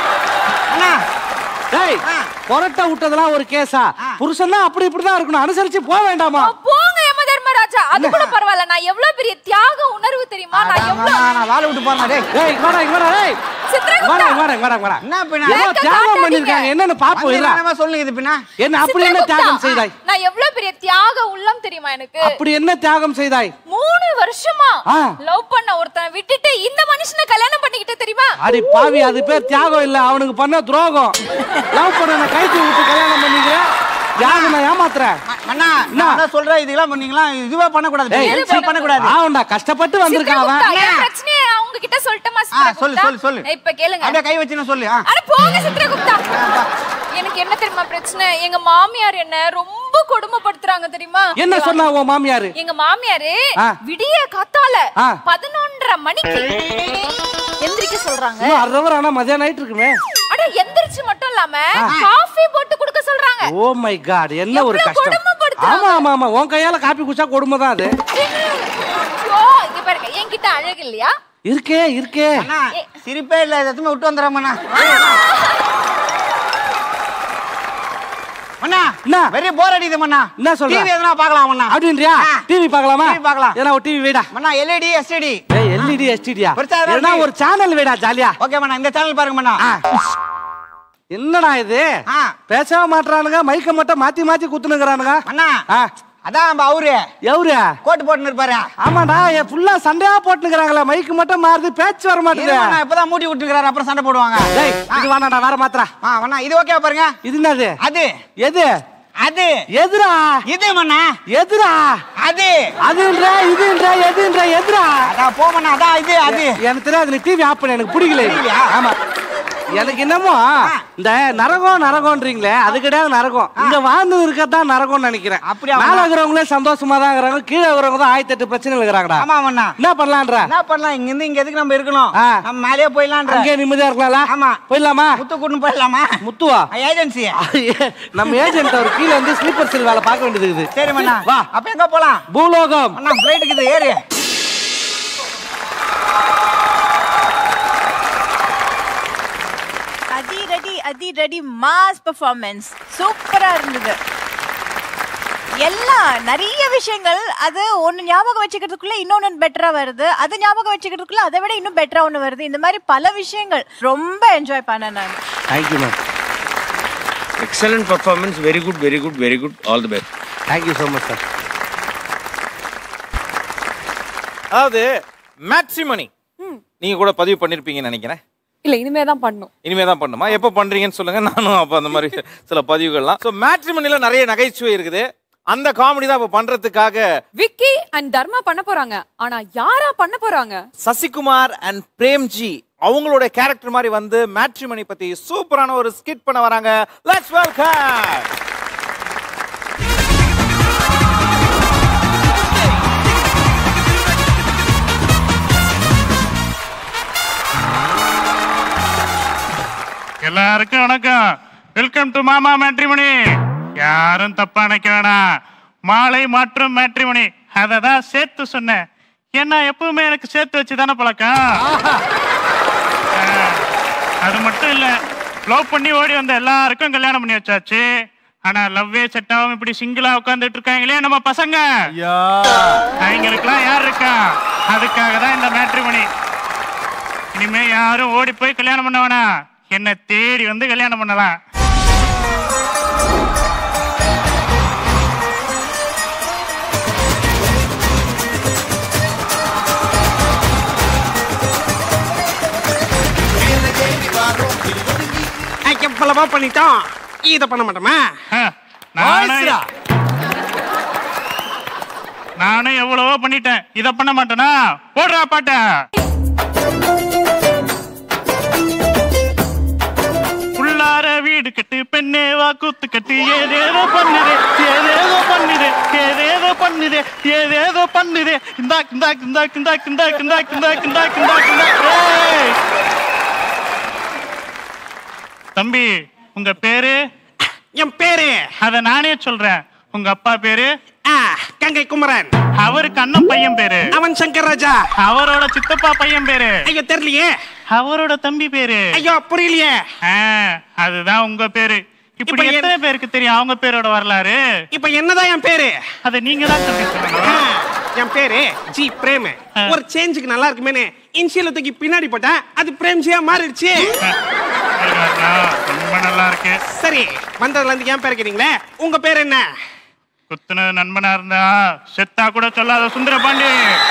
அண்ணா டேய் கொரட்டை விட்டதெல்லாம் ஒரு கேஸா புருஷன்னா அப்படி இப்படிதான் இருக்கணும் அனுசரிச்சு போக வேண்டாமா போங்க யம தர்மராஜா அது கூட பரவாயில்ல நான் எவ்வளவு பெரிய தியாக உணர்வு தெரியுமா நான் எவ்வளவு நான் வேலை விட்டு போறேன் டேய் ஏய் இங்க வாடா இங்க வாடா ஏய் சித்ரகுப்தா. வாடா இங்க வாடா இங்க வாடா இங்க வாடா என்ன பின்ன ஏதோ தியாகம் பண்ணிருக்காங்க என்னன்னு பாப்போம் இல்ல என்னமா சொல்லுங்க இது பின்ன என்ன அப்படி என்ன சித்ரகுப்தா, தியாகம் செய்தாய் நான் எவ்வளவு பெரிய தியாக உள்ளம் தெரியுமா எனக்கு அப்படி என்ன தியாகம் செய்தாய் மூணு வருஷமா ஆ. லவ் பண்ண ஒருத்தனை விட்டுட்டு இந்த மனுஷனை கல்யாணம் பண்ணிக்கிட்டு தெரியுமா அடி பாவி அது பேர் தியாகம் இல்ல அவனுக்கு பண்ண துரோகம் லவ் பண்ண கைத்து விட்டு கல்யாணம் பண்ணிக்கிறேன் யாரு நான் ஏமாத்துறேன் அண்ணா நான் என்ன சொல்றேன் இதெல்லாம் பண்ணீங்களா இதுவே பண்ணக்கூடாது ஏய், இதுவே பண்ணக்கூடாது ஆவுண்டா கஷ்டப்பட்டு வந்திருக்கான் அவன் சித்ரகுப்தா, என் பிரச்சனையை நான் உங்ககிட்ட சொல்லட்டுமா ஆ, சொல்லு சித்ரகுப்தா? சொல்லு சொல்லு இப்ப கேளுங்க அப்படியே கை வச்சுன்னு சொல்லு ஆ. அட போங்க சித்ரகுப்தா எனக்கு என்ன தெரியுமா பிரச்சனை எங்க மாமியார் என்ன ரொம்ப கொடுமைப்படுத்துறாங்க தெரியுமா என்ன சொன்னா உன் மாமியாரு எங்க மாமியாரு ஆ. விடிய காத்தால ஆ. பதினொன்றரை மணிக்கு எந்திரிக்க சொல்றாங்க இன்னும் அரை ஹவர் ஆனா மதியம் நைட் இருக்குமே அட எந்திரிச்சு மட்டும் இல்லாம ஆ. காஃபி போட்டு கொடுக்க சொல்றாங்க ஓ மை காட் என்ன ஒரு எவ்வளவு கஷ்டம் கொடுமைப்படுத்துறாங்க. ஆமா ஆமா ஆமா உன் கையால காப்பி குடிச்சா கொடுமை தான் அது ஐயோ இங்க பாருங்க என்கிட்ட அழகு இல்லையா இருக்கே இருக்கே அண்ணா சிரிப்பே இல்ல இதை எதுவுமே விட்டு வந்துடுறோம் அண்ணா என்ன வெரி போர் அடிக்குது மண்ணா என்ன சொல்ற டிவி எதுனா பார்க்கலாம் அண்ணா அப்படின்றியா டிவி பார்க்கலாமா டிவி பார்க்கலாம் ஏன்னா ஒரு டிவி வேடா மண்ணா எல்இடி எஸ்டிடி ஏய் எல்இடி எஸ்டிடியா பெருசா எதாவது ஏன்னா இருக்கு? ஒரு சேனல் வேடா ஜாலியா ஓகே மண்ணா இந்த சேனல் பாருங்க மண்ணா என்னடா இது பேசவே மாட்றானுங்க மைக்க மட்டும் மாத்தி மாத்தி குத்துனுக்குறானுங்க அண்ணா அதான் நம்ம அவரு எவரு கோட்டு போட்டுன்னு இருப்பாரு ஆமாடா என் ஃபுல்லா சண்டையா போட்டுனுக்குறாங்களே மைக்கு மட்டும் மாறுது பேச்சு வர மாட்டேங்குது இருங்கண்ணா, இப்பதான் மூட்டி விட்டுருக்காரு அப்புறம் சண்டை போடுவாங்க டேய் இது வேணாடா வேற மாத்திரா ஆ வேணா இது ஓகே பாருங்க இது என்னது அது எது அது எதுரா இது மண்ணா எதுரா அது அதுன்ற இதுன்ற எதுன்ற எதுரா அதான் போமண்ணா அதான் இது அது எனக்கு தெரியாது நீ டிவி ஆஃப் பண்ண எனக்கு பிடிக்கல இது. பிடிக்கலையா? ஆமா எனக்கு என்னமோ இந்த நரகம் நரகம்ன்றீங்களே அது கிடையாது நரகம் இங்க வாழ்ந்து இருக்கதான் நரகம்னு நினைக்கிறேன் அப்படியா? மேல இருக்கிறவங்களே சந்தோஷமா தான் இருக்கிறாங்க கீழே இருக்கிறவங்க தான் ஆயிரத்தி எட்டு பிரச்சனை இருக்கிறாங்கடா ஆமா மண்ணா என்ன பண்ணலான்ற என்ன பண்ணலாம் இங்க இருந்து இங்க எதுக்கு நம்ம இருக்கணும் ஆ. நம்ம மேலேயே போயிடலான்ற அங்கே நிம்மதியா இருக்கலாம்ல ஆமா போயிடலாமா முத்து கூட்டு போயிடலாமா முத்துவா ஏஜென்சி நம்ம ஏஜென்ட் அவர் கீழ இருந்து ஸ்லீப்பர் செல் வேலை பார்க்க வேண்டியது இருக்குது சரி மண்ணா வா அப்ப எங்க போலாம் பூலோகம் அண்ணா பிளைட்டுக்கு இது ஏறு அதி ரெடி அதி ரெடி மாஸ் பெர்ஃபார்மன்ஸ் சூப்பரா இருந்தது எல்லாம் நிறைய விஷயங்கள் அது ஒன்னு ஞாபகம் வச்சுக்கிறதுக்குள்ள இன்னொன்னு பெட்டரா வருது அது ஞாபகம் வச்சுக்கிறதுக்குள்ள அதை விட இன்னும் பெட்டரா ஒண்ணு வருது இந்த மாதிரி பல விஷயங்கள் ரொம்ப என்ஜாய் பண்ணேன் நான் thank you ma'am excellent performance very good very good very good all the best thank you so much sir அதாவது மேட்ரிமணி நீங்க கூட பதிவு பண்ணிருப்பீங்கன்னு நினைக்கிறேன் இல்ல இனிமே தான் பண்ணும் இனிமே தான் பண்ணுமா எப்போ பண்றீங்கன்னு சொல்லுங்க நானும் அப்போ அந்த மாதிரி சில பதிவுகள்லாம் ஸோ மேட்ரிமனில நிறைய நகைச்சுவை இருக்குது அந்த காமெடி தான் இப்போ பண்றதுக்காக விக்கி அண்ட் தர்மா பண்ண போறாங்க ஆனா யாரா பண்ண போறாங்க சசிகுமார் அண்ட் பிரேம்ஜி அவங்களோட கேரக்டர் மாதிரி வந்து மேட்ரிமனி பத்தி சூப்பரான ஒரு ஸ்கிட் பண்ண வராங்க லெட்ஸ் வெல்கம் எல்லாருக்கும் வணக்கம் வெல்கம் டு மாமா மேட்ரிமணி யாரும் தப்பா நினைக்க வேணாம் மாலை மற்றும் மேட்ரிமணி அதை தான் சேர்த்து சொன்னேன் ஏன்னா எப்பவுமே எனக்கு சேர்த்து வச்சு தானே பழக்கம் ஆ, அது மட்டும் இல்ல லவ் பண்ணி ஓடி வந்த எல்லாருக்கும் கல்யாணம் பண்ணி வச்சாச்சு ஆனா லவ்வே செட் ஆகாம இப்படி சிங்கிளா உட்கார்ந்துட்டு இருக்காங்களே நம்ம பசங்க அவங்களுக்குலாம் யார் இருக்கா அதுக்காக தான் இந்த மேட்ரிமணி இனிமே யாரும் ஓடி போய் கல்யாணம் பண்ண வேணாம் என்ன தேடி வந்து கல்யாணம் பண்ணலாம் எவ்வளவா பண்ணிட்டோம் இத பண்ண மாட்டோமா நானும் நானும் எவ்வளவோ பண்ணிட்டேன் இத பண்ண மாட்டேனா போடுறா பாட்ட உள்ளார வீடு கட்டு பெண்ணே வா கூத்து கட்டு ஏதேதோ பண்ணுது ஏதேதோ பண்ணுது ஏதேதோ பண்ணுது ஏதேதோ பண்ணுது இந்தா இந்தா இந்தா இந்தா இந்தா இந்தா இந்தா இந்தா இந்தா இந்தா ஏய்! தம்பி உங்க பேரு என் பேரு அத நானே சொல்றேன் உங்க அப்பா பேரு கங்கை குமரன் அவருக்கு அண்ணன் பையன் பேரு அவன் சங்கர் ராஜா அவரோட சித்தப்பா பையன் பேரு ஐயோ தெரியலையே அவரோட தம்பி பேரு ஐயோ புரியலையே ஆ, அதுதான் உங்க பேரு இப்படி இப்ப என்- எத்தனை பேருக்கு தெரியும் அவங்க பேரோட வரலாறு இப்ப என்னதான் என் பேரு அதை நீங்க தான் தம்பி சொல்லணும் என் பேரு ஜி பிரேம் ஒரு சேஞ்சுக்கு நல்லா இருக்குமேனு இன்சியல தூக்கி பின்னாடி போட்டேன் அது பிரேம்ஜியா மாறிடுச்சு ரொம்ப நல்லா இருக்கு சரி வந்ததுல இருந்து என் பேர் கேட்டீங்களே உங்க பேர் என்ன குத்துனது நண்பனா இருந்தா செத்தா கூட சொல்லாத சுந்தர பாண்டி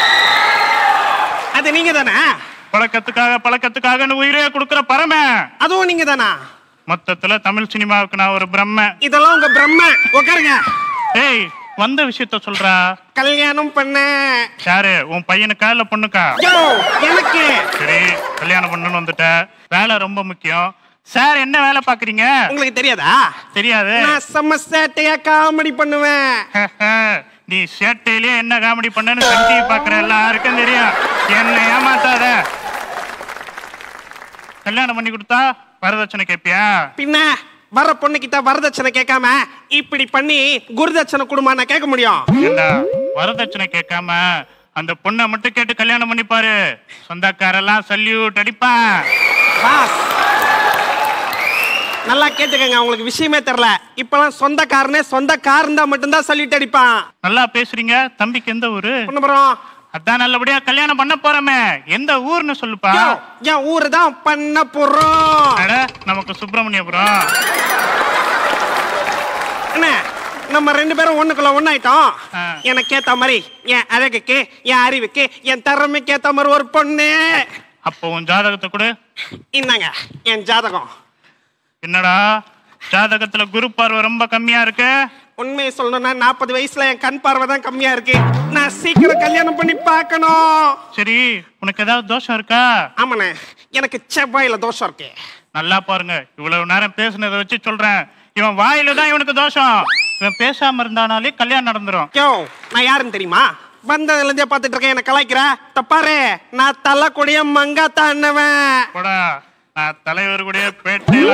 அது நீங்க தானே பழக்கத்துக்காக பழக்கத்துக்காக உயிரே கொடுக்கிற பரம அதுவும் நீங்க தானா மொத்தத்துல தமிழ் சினிமாவுக்கு நான் ஒரு பிரம்ம இதெல்லாம் உங்க பிரம்ம உட்காருங்க ஏய் வந்த விஷயத்த சொல்றா கல்யாணம் பண்ண யாரு உன் பையனுக்கா இல்ல பொண்ணுக்கா யோ எனக்கு சரி கல்யாணம் பண்ணணும்னு வந்துட்ட வேலை ரொம்ப முக்கியம் சார் என்ன வேலை பாக்குறீங்க உங்களுக்கு தெரியாதா தெரியாது நான் செம்ம சேட்டையா காமெடி பண்ணுவேன் நீ சேட்டையிலேயே என்ன காமெடி பண்ணன்னு சன் டிவி பாக்குற எல்லாருக்கும் தெரியும் என்ன ஏமாத்தாத கல்யாணம் பண்ணி கொடுத்தா வரதட்சணை கேப்பியா பின்ன வர பொண்ணு கிட்ட வரதட்சணை கேட்காம இப்படி பண்ணி குருதட்சணை கொடுமா நான் கேட்க முடியும் ஏண்டா வரதட்சணை கேட்காம அந்த பொண்ணை மட்டும் கேட்டு கல்யாணம் பண்ணிப்பாரு சொந்தக்காரெல்லாம் சல்யூட் அடிப்பான் பாஸ் நல்லா கேட்டுக்கங்க உங்களுக்கு விஷயமே தெரியல இப்பெல்லாம் சொந்தக்காரனே சொந்த கார் இருந்தா மட்டும்தான் சொல்லிட்டு அடிப்பான் நல்லா பேசுறீங்க தம்பிக்கு எந்த ஊரு பொண்ணுபுரம் அதான் நல்லபடியா கல்யாணம் பண்ண போறோமே எந்த ஊர்னு சொல்லுப்பா என் ஊரு தான் பண்ண போறோம் அட நமக்கு சுப்பிரமணியபுரம் என்ன நம்ம ரெண்டு பேரும் ஒண்ணுக்குள்ள ஒண்ணாயிட்டோம் எனக்கு ஏத்த மாதிரி என் அழகுக்கு என் அறிவுக்கு என் திறமைக்கு ஏத்த மாதிரி ஒரு பொண்ணு அப்போ உன் ஜாதகத்தை கொடு இந்தாங்க என் ஜாதகம் என்னடா ஜாதகத்துல குரு பார்வை ரொம்ப கம்மியா இருக்கு உண்மையை சொல்லணும்னா நாற்பது வயசுல என் கண் பார்வை தான் கம்மியா இருக்கு நான் சீக்கிரம் கல்யாணம் பண்ணி பார்க்கணும் சரி உனக்கு ஏதாவது தோஷம் இருக்கா ஆமாண்ணே எனக்கு செவ்வாயில தோஷம் இருக்கு நல்லா பாருங்க இவ்வளவு நேரம் பேசுனதை வச்சு சொல்றேன் இவன் வாயில தான் இவனுக்கு தோஷம் இவன் பேசாம இருந்தானாலே கல்யாணம் நடந்துரும் யோ நான் யாருன்னு தெரியுமா வந்ததுல இருந்தே பார்த்துட்டு இருக்கேன் என்ன கலாய்க்கிற தப்பாரு நான் தலை கொடிய மங்காத்தா அண்ணவன் போடா நான் தலைவர் கூட பேட்டையில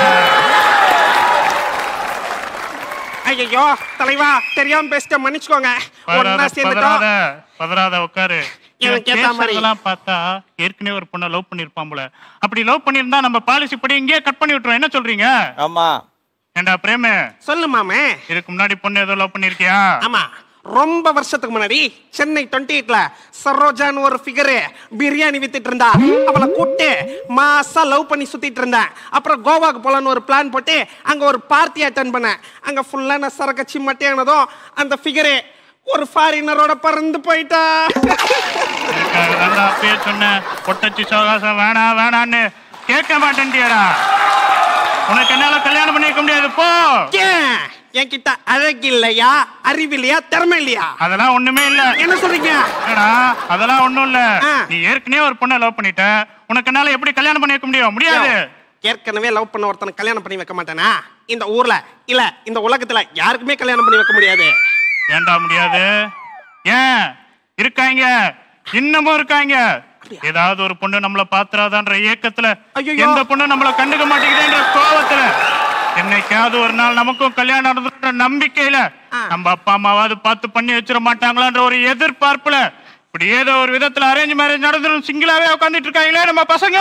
ஐயோ தலைவா தெரியாம பேசிட்ட மன்னிச்சுக்கோங்க ஒன்னா பதறாத சேர்ந்துட்டோம் பதறாத பதறாத உட்காரு இவன் எனக்கு ஏத்த மாதிரி. பேசுறதெல்லாம் பார்த்தா ஏற்கனவே ஒரு பொண்ணை லவ் பண்ணிருப்பான் போல அப்படி லவ் பண்ணியிருந்தா நம்ம பாலிசி படி இங்கேயே கட் பண்ணி விட்டுருவோம் என்ன சொல்றீங்க ஆமா ஏண்டா பிரேமு சொல்லு மாமே இதுக்கு முன்னாடி பொண்ணு ஏதோ லவ் பண்ணிருக்கியா ஆமா ரொம்ப வருஷத்துக்கு முன்னாடி சென்னை டுவெண்ட்டி எயிட்ல சரோஜான்னு ஒரு ஃபிகரு பிரியாணி வித்துட்டு இருந்தா அவளை கூப்பிட்டு மாசா லவ் பண்ணி சுத்திட்டு இருந்தேன் அப்புறம் கோவாக்கு போலான்னு ஒரு பிளான் போட்டு அங்க ஒரு பார்ட்டி அட்டன் பண்ணேன் அங்க ஃபுல்லா நான் சரக்கச்சி மட்டையானதும் அந்த ஃபிகரு ஒரு ஃபாரினரோட பறந்து போயிட்டா அதுக்காக தான்டா அப்பயே சொன்னேன் பொட்டச்சி சவகாசம் வேணாம் வேணான்னு கேட்க மாட்டேன்டியாடா உனக்கு என்னால கல்யாணம் பண்ணி வைக்க முடியாது போ ஏன் என்கிட்ட அழகு இல்லையா அறிவு இல்லையா திறமை இல்லையா அதெல்லாம் ஒண்ணுமே இல்ல என்ன சொல்றீங்க என்னடா அதெல்லாம் ஒண்ணும் இல்ல நீ ஏற்கனவே ஒரு பொண்ணை லவ் பண்ணிட்ட உனக்கு என்னால எப்படி கல்யாணம் பண்ணி வைக்க முடியும் முடியாது ஏற்கனவே லவ் பண்ண ஒருத்தனை கல்யாணம் பண்ணி வைக்க மாட்டேனா இந்த ஊர்ல இல்ல இந்த உலகத்துல யாருக்குமே கல்யாணம் பண்ணி வைக்க முடியாது ஏன்டா முடியாது ஏன் இருக்காங்க இன்னமும் இருக்காங்க ஏதாவது ஒரு பொண்ணு நம்மள பாத்துறாதான்ற ஏக்கத்துல எந்த பொண்ணு நம்மள கண்டுக்க மாட்டேங்குதுன்ற கோவத்துல என்னைக்காவது ஒரு நாள் நமக்கும் கல்யாணம் நடந்துன்ற நம்பிக்கையில நம்ம அப்பா அம்மாவாவது பார்த்து பண்ணி வச்சிட மாட்டாங்களான்ற ஒரு எதிர்பார்ப்புல இப்படி ஏதோ ஒரு விதத்துல அரேஞ்ச் மேரேஜ் நடந்துரும் சிங்கிளாவே உட்காந்துட்டு இருக்காங்களே நம்ம பசங்க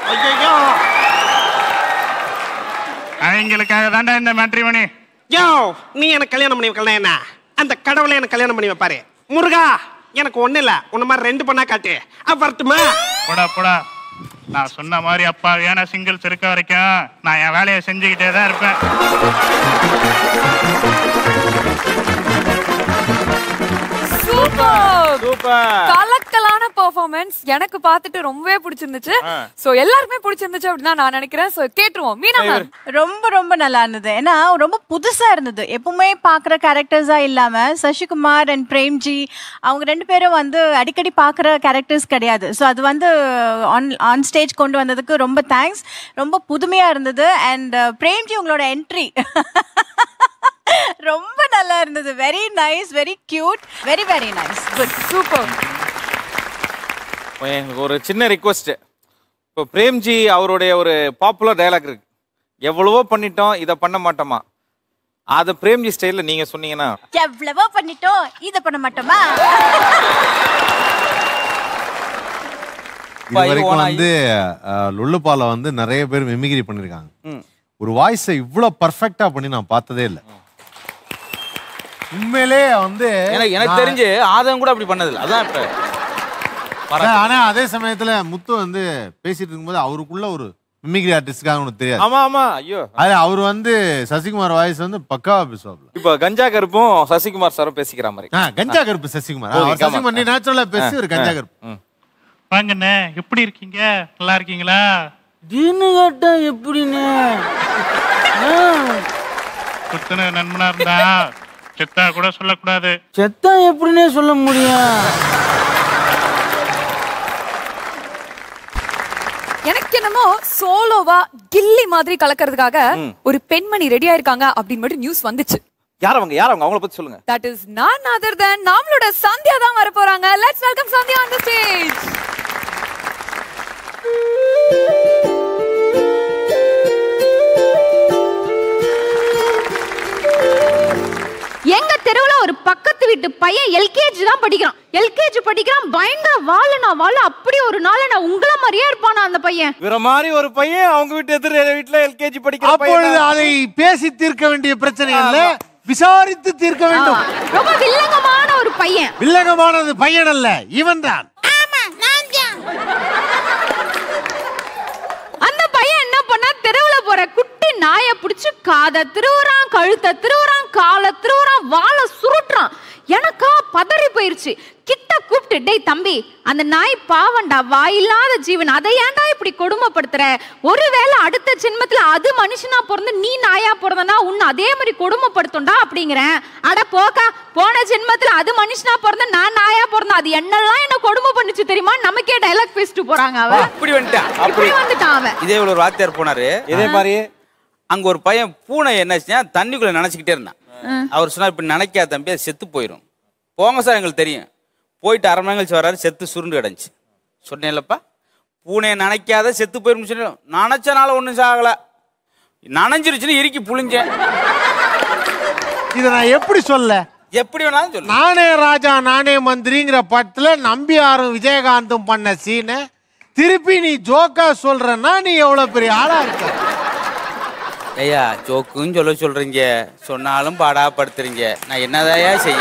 அவங்களுக்காக தாண்டா இந்த மேட்ரிமணி யோ நீ எனக்கு கல்யாணம் பண்ணி வைக்கலாம் என்ன அந்த கடவுளை எனக்கு கல்யாணம் பண்ணி வைப்பாரு முருகா எனக்கு ஒண்ணு இல்ல உன்ன மாதிரி ரெண்டு பொண்ணா காட்டு அப்ப வரட்டுமா போடா போடா நான் சொன்ன மாதிரி அப்பா வேணா சிங்கிள்ஸ் இருக்க வரைக்கும் நான் என் வேலையை செஞ்சுக்கிட்டே தான் இருப்பேன் சூப்பர் சூப்பர் கலக்கலான பெர்ஃபார்மன்ஸ் எனக்கு பார்த்துட்டு ரொம்பவே பிடிச்சிருந்துச்சு சோ எல்லாருக்குமே பிடிச்சிருந்துச்சு அப்படின்னு தான் நான் நினைக்கிறேன் சோ கேட்டுருவோம் மீனா மேம் ரொம்ப ரொம்ப நல்லா இருந்தது ஏன்னா ரொம்ப புதுசா இருந்தது எப்பவுமே பாக்குற கேரக்டர்ஸா இல்லாம சசிகுமார் அண்ட் பிரேம்ஜி அவங்க ரெண்டு பேரும் வந்து அடிக்கடி பாக்குற கேரக்டர்ஸ் கிடையாது ஸோ அது வந்து ஆன் ஆன் ஸ்டேஜ் கொண்டு வந்ததுக்கு ரொம்ப தேங்க்ஸ் ரொம்ப புதுமையா இருந்தது அண்ட் பிரேம்ஜி உங்களோட என்ட்ரி ரொம்ப நல்லா இருந்தது very nice very cute very very nice good super எனக்கு ஒரு சின்ன ரிக்வெஸ்ட் இப்போ பிரேம்ஜி அவருடைய ஒரு பாப்புலர் டயலாக் இருக்கு எவ்வளவோ பண்ணிட்டோம் இதை பண்ண மாட்டோமா அதை பிரேம்ஜி ஸ்டைலில் நீங்கள் சொன்னீங்கன்னா எவ்வளவோ பண்ணிட்டோம் இதை பண்ண மாட்டோமா இது வரைக்கும் வந்து அஹ், லுல்லுபால வந்து நிறைய பேர் மிமிகிரி பண்ணிருக்காங்க ம். ஒரு வாய்ஸை இவ்வளோ பர்ஃபெக்டா பண்ணி நான் பார்த்ததே இல்லை உண்மையிலே வந்து எனக்கு எனக்கு நான்- தெரிஞ்சு ஆதம் கூட அப்படி பண்ணதில்லை அதான் இப்போ ஆனா- ஆனா அதே சமயத்துல முத்து வந்து பேசிட்டு இருக்கும்போது அவருக்குள்ள ஒரு மிமிகிரி ஆர்டிஸ்டுக்காக உனக்கு தெரியாது ஆமா ஆமா ஐயோ அது அவர் வந்து சசிகுமார் வாய்ஸ் வந்து பக்காவா பேசுவாப்ல இப்போ கஞ்சா கருப்பும் சசிகுமார் சாரும் பேசிக்கிற மாதிரி ஆ, கஞ்சா கருப்பு சசிகுமார் Okay, அவர் சசிகுமார் நீ நேச்சுரலா பேசி ஒரு கஞ்சா கருப்பு வாங்கண்ணே எப்படி இருக்கீங்க நல்லா இருக்கீங்களா தின்னு கேட்டா எப்படின்னு குத்துன நண்பனா இருந்தா செத்தா கூட சொல்லக்கூடாது செத்தா எப்படின்னே சொல்ல முடியும் எனக்கு என்னமோ சோலோவா கில்லி மாதிரி கலக்கிறதுக்காக ஒரு பெண்மணி ரெடியா இருக்காங்க அப்படின்னு மட்டும் நியூஸ் வந்துச்சு யார் அவங்க யார் அவங்க அவங்கள பத்தி சொல்லுங்க that is none other than நம்மளோட சந்தியா தான் வர போறாங்க let's welcome Sandhya on the stage எங்க தெருவுல ஒரு பக்கத்து வீட்டு பையன் எல்கேஜி தான் படிக்கிறான் எல்கேஜி படிக்கிறான் பயங்கர வாழ நான் வாழ அப்படி ஒரு நாள் நான் உங்கள மாதிரியே இருப்பானா அந்த பையன் இவர மாதிரி ஒரு பையன் அவங்க வீட்டு எதிர வீட்டுல எல்கேஜி படிக்கிற அப்பொழுது அதை பேசி தீர்க்க வேண்டிய பிரச்சனை அல்ல விசாரித்து தீர்க்க வேண்டும் ரொம்ப வில்லங்கமான ஒரு பையன் வில்லங்கமானது பையன் அல்ல இவன் தான் அந்த பையன் என்ன பண்ணா தெருவுல போற குட்டி நாயை பிடிச்சு காதை திருவுறான் கழுத்தை திருவுறான் காலை திருவுறான் வாழை சுருட்டுறான் எனக்கா பதறி போயிருச்சு கிட்ட கூப்பிட்டு டேய் தம்பி அந்த நாய் பாவண்டா வாயில்லாத ஜீவன் அதை ஏன்டா இப்படி கொடுமைப்படுத்துற ஒருவேளை அடுத்த ஜென்மத்துல அது மனுஷனா பிறந்து நீ நாயா பிறந்தனா உன்னை அதே மாதிரி கொடுமைப்படுத்தும்டா அப்படிங்கிறேன் அட போக்கா போன ஜென்மத்துல அது மனுஷனா பிறந்த நான் நாயா பிறந்தேன் அது என்னெல்லாம் என்ன கொடுமை பண்ணுச்சு தெரியுமா நமக்கே டைலாக் பேசிட்டு போறாங்க அவன் அப்படி வந்துட்டான் இப்படி வந்துட்டான் அவன் இதே ஒரு வாத்தியார் போனாரு இதே மாதிரி அங்க ஒரு பையன் பூனை என்னாச்சுன்னா தண்ணிக்குள்ள நினைச்சுக்கிட்டே இருந்தான் அவர் சொன்னார் இப்படி நினைக்காத தம்பி அது செத்து போயிடும் போங்க சார் எங்களுக்கு தெரியும் போயிட்டு அரை மணி நேரம் கழிச்சு வர்றாரு செத்து சுருண்டு கிடந்துச்சு சொன்னேன்லப்பா பூனையை நினைக்காத செத்து போயிடும் சொன்னேன் நினைச்சனால ஒன்றும் சாகல நனைஞ்சிருச்சுன்னு இறுக்கி புழிஞ்சேன் இதை நான் எப்படி சொல்ல எப்படி வேணாலும் சொல்லு நானே ராஜா நானே மந்திரிங்கிற படத்துல நம்பியாரும் விஜயகாந்தும் பண்ண சீனை திருப்பி நீ ஜோக்கா சொல்றன்னா நீ எவ்வளவு பெரிய ஆளா இருக்க ஐயா ஜோக்குன்னு சொல்ல சொல்றீங்க சொன்னாலும் பாடாப்படுத்துறீங்க நான் என்னதாயா செய்ய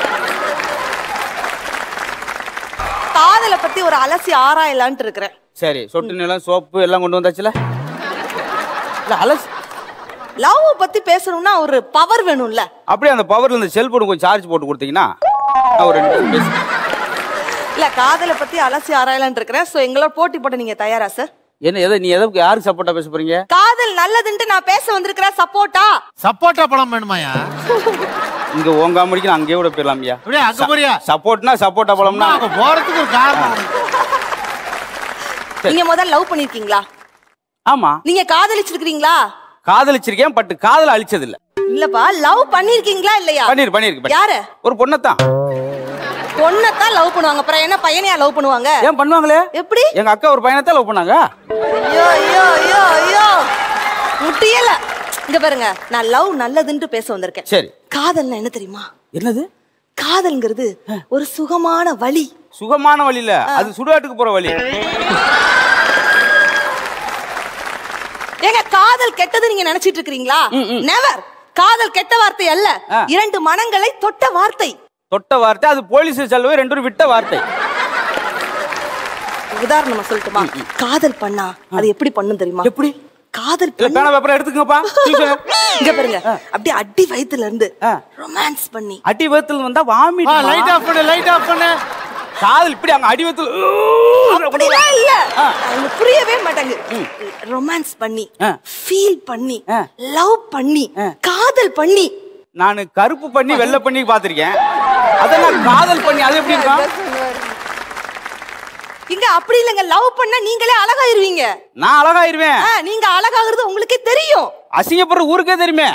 காதலை பத்தி ஒரு அலசி ஆராயலான்ட்டு இருக்கிறேன் சரி சொட்டு நிலம் சோப்பு எல்லாம் கொண்டு வந்தாச்சுல இல்ல அலசி லவ் பத்தி பேசணும்னா ஒரு பவர் வேணும்ல அப்படியே அந்த பவர்ல இந்த செல்போன் கொஞ்சம் சார்ஜ் போட்டு கொடுத்தீங்கன்னா நான் ஒரு ரெண்டு நிமிஷம் பேசுறேன். இல்ல காதலை பத்தி அலசி ஆராயலான்ட்டு இருக்கிறேன் சோ எங்களோட போட்டி போட நீங்க தயாரா சார் என்ன எதை நீ எதை யாருக்கு சப்போர்ட்டா பேச போறீங்க காதல் நல்லதுன்ட்டு நான் பேச வந்திருக்கிறேன் சப்போர்ட்டா சப்போட்டா பழம் வேணுமாயா இங்க உங்க முடிக்கணும் அங்கேயே கூட போயிடலாம்யா அப்படியே அங்க போறியா? சப்போர்ட்னா சப்போர்ட்டா பழம்னா அங்க போறதுக்கு ஒரு காரணம் நீங்க முதல்ல லவ் பண்ணிருக்கீங்களா ஆமா நீங்க காதலிச்சிருக்கீங்களா காதலிச்சிருக்கேன் பட் காதல அழிச்சது இல்ல இல்லப்பா லவ் பண்ணிருக்கீங்களா இல்லையா பண்ணிரு பண்ணிருக்கு யாரு ஒரு பொண்ணத்தான் பொண்ணத்தான் லவ் பண்ணுவாங்க அப்புறம் என்ன பையனையா லவ் பண்ணுவாங்க ஏன் பண்ணுவாங்களே எப்படி எங்க அக்கா ஒரு பையனை லவ் பண்ணாங்க ஐயோ ஐயோ ஐயோ ஐயோ முட்டியல இங்க பாருங்க நான் லவ் நல்லதுன்ட்டு பேச வந்திருக்கேன் சரி காதல்னா என்ன தெரியுமா என்னது காதல்ங்கிறது ஒரு சுகமான வழி சுகமான வழி இல்ல அது சுடுகாட்டுக்கு போற வழி ஏங்க காதல் கெட்டது நீங்க நினைச்சிட்டு இருக்கீங்களா நெவர் காதல் கெட்ட வார்த்தை அல்ல இரண்டு மனங்களை தொட்ட வார்த்தை தொட்ட வார்த்தை அது போலீஸ் செல்வே ரெண்டு பேரும் விட்ட வார்த்தை உதாரணமா சொல்லட்டுமா காதல் பண்ணா அது எப்படி பண்ணும் தெரியுமா எப்படி காதல் இல்ல பேனா பேப்பர் எடுத்துக்கங்கப்பா இங்க பாருங்க அப்படியே அடி வயித்துல இருந்து ரொமான்ஸ் பண்ணி அடி வயத்துல வந்தா வாமிட் லைட் ஆஃப் பண்ணு லைட் ஆஃப் பண்ணு காதல் இப்படி அங்க அடி வயத்துல அப்படிலாம் இல்ல அவங்க புரியவே மாட்டாங்க ரொமான்ஸ் பண்ணி ஃபீல் பண்ணி லவ் பண்ணி காதல் பண்ணி நான் கருப்பு பண்ணி வெள்ளை பண்ணி பாத்திருக்கேன் அதெல்லாம் காதல் பண்ணி அது எப்படி இருக்கும் இங்க அப்படி இல்லைங்க லவ் பண்ணா நீங்களே அழகாயிருவீங்க நான் அழகாயிருவேன் ஆ, நீங்க அழகாகிறது உங்களுக்கே தெரியும் அசிங்கப்படுற ஊருக்கே தெரியுமே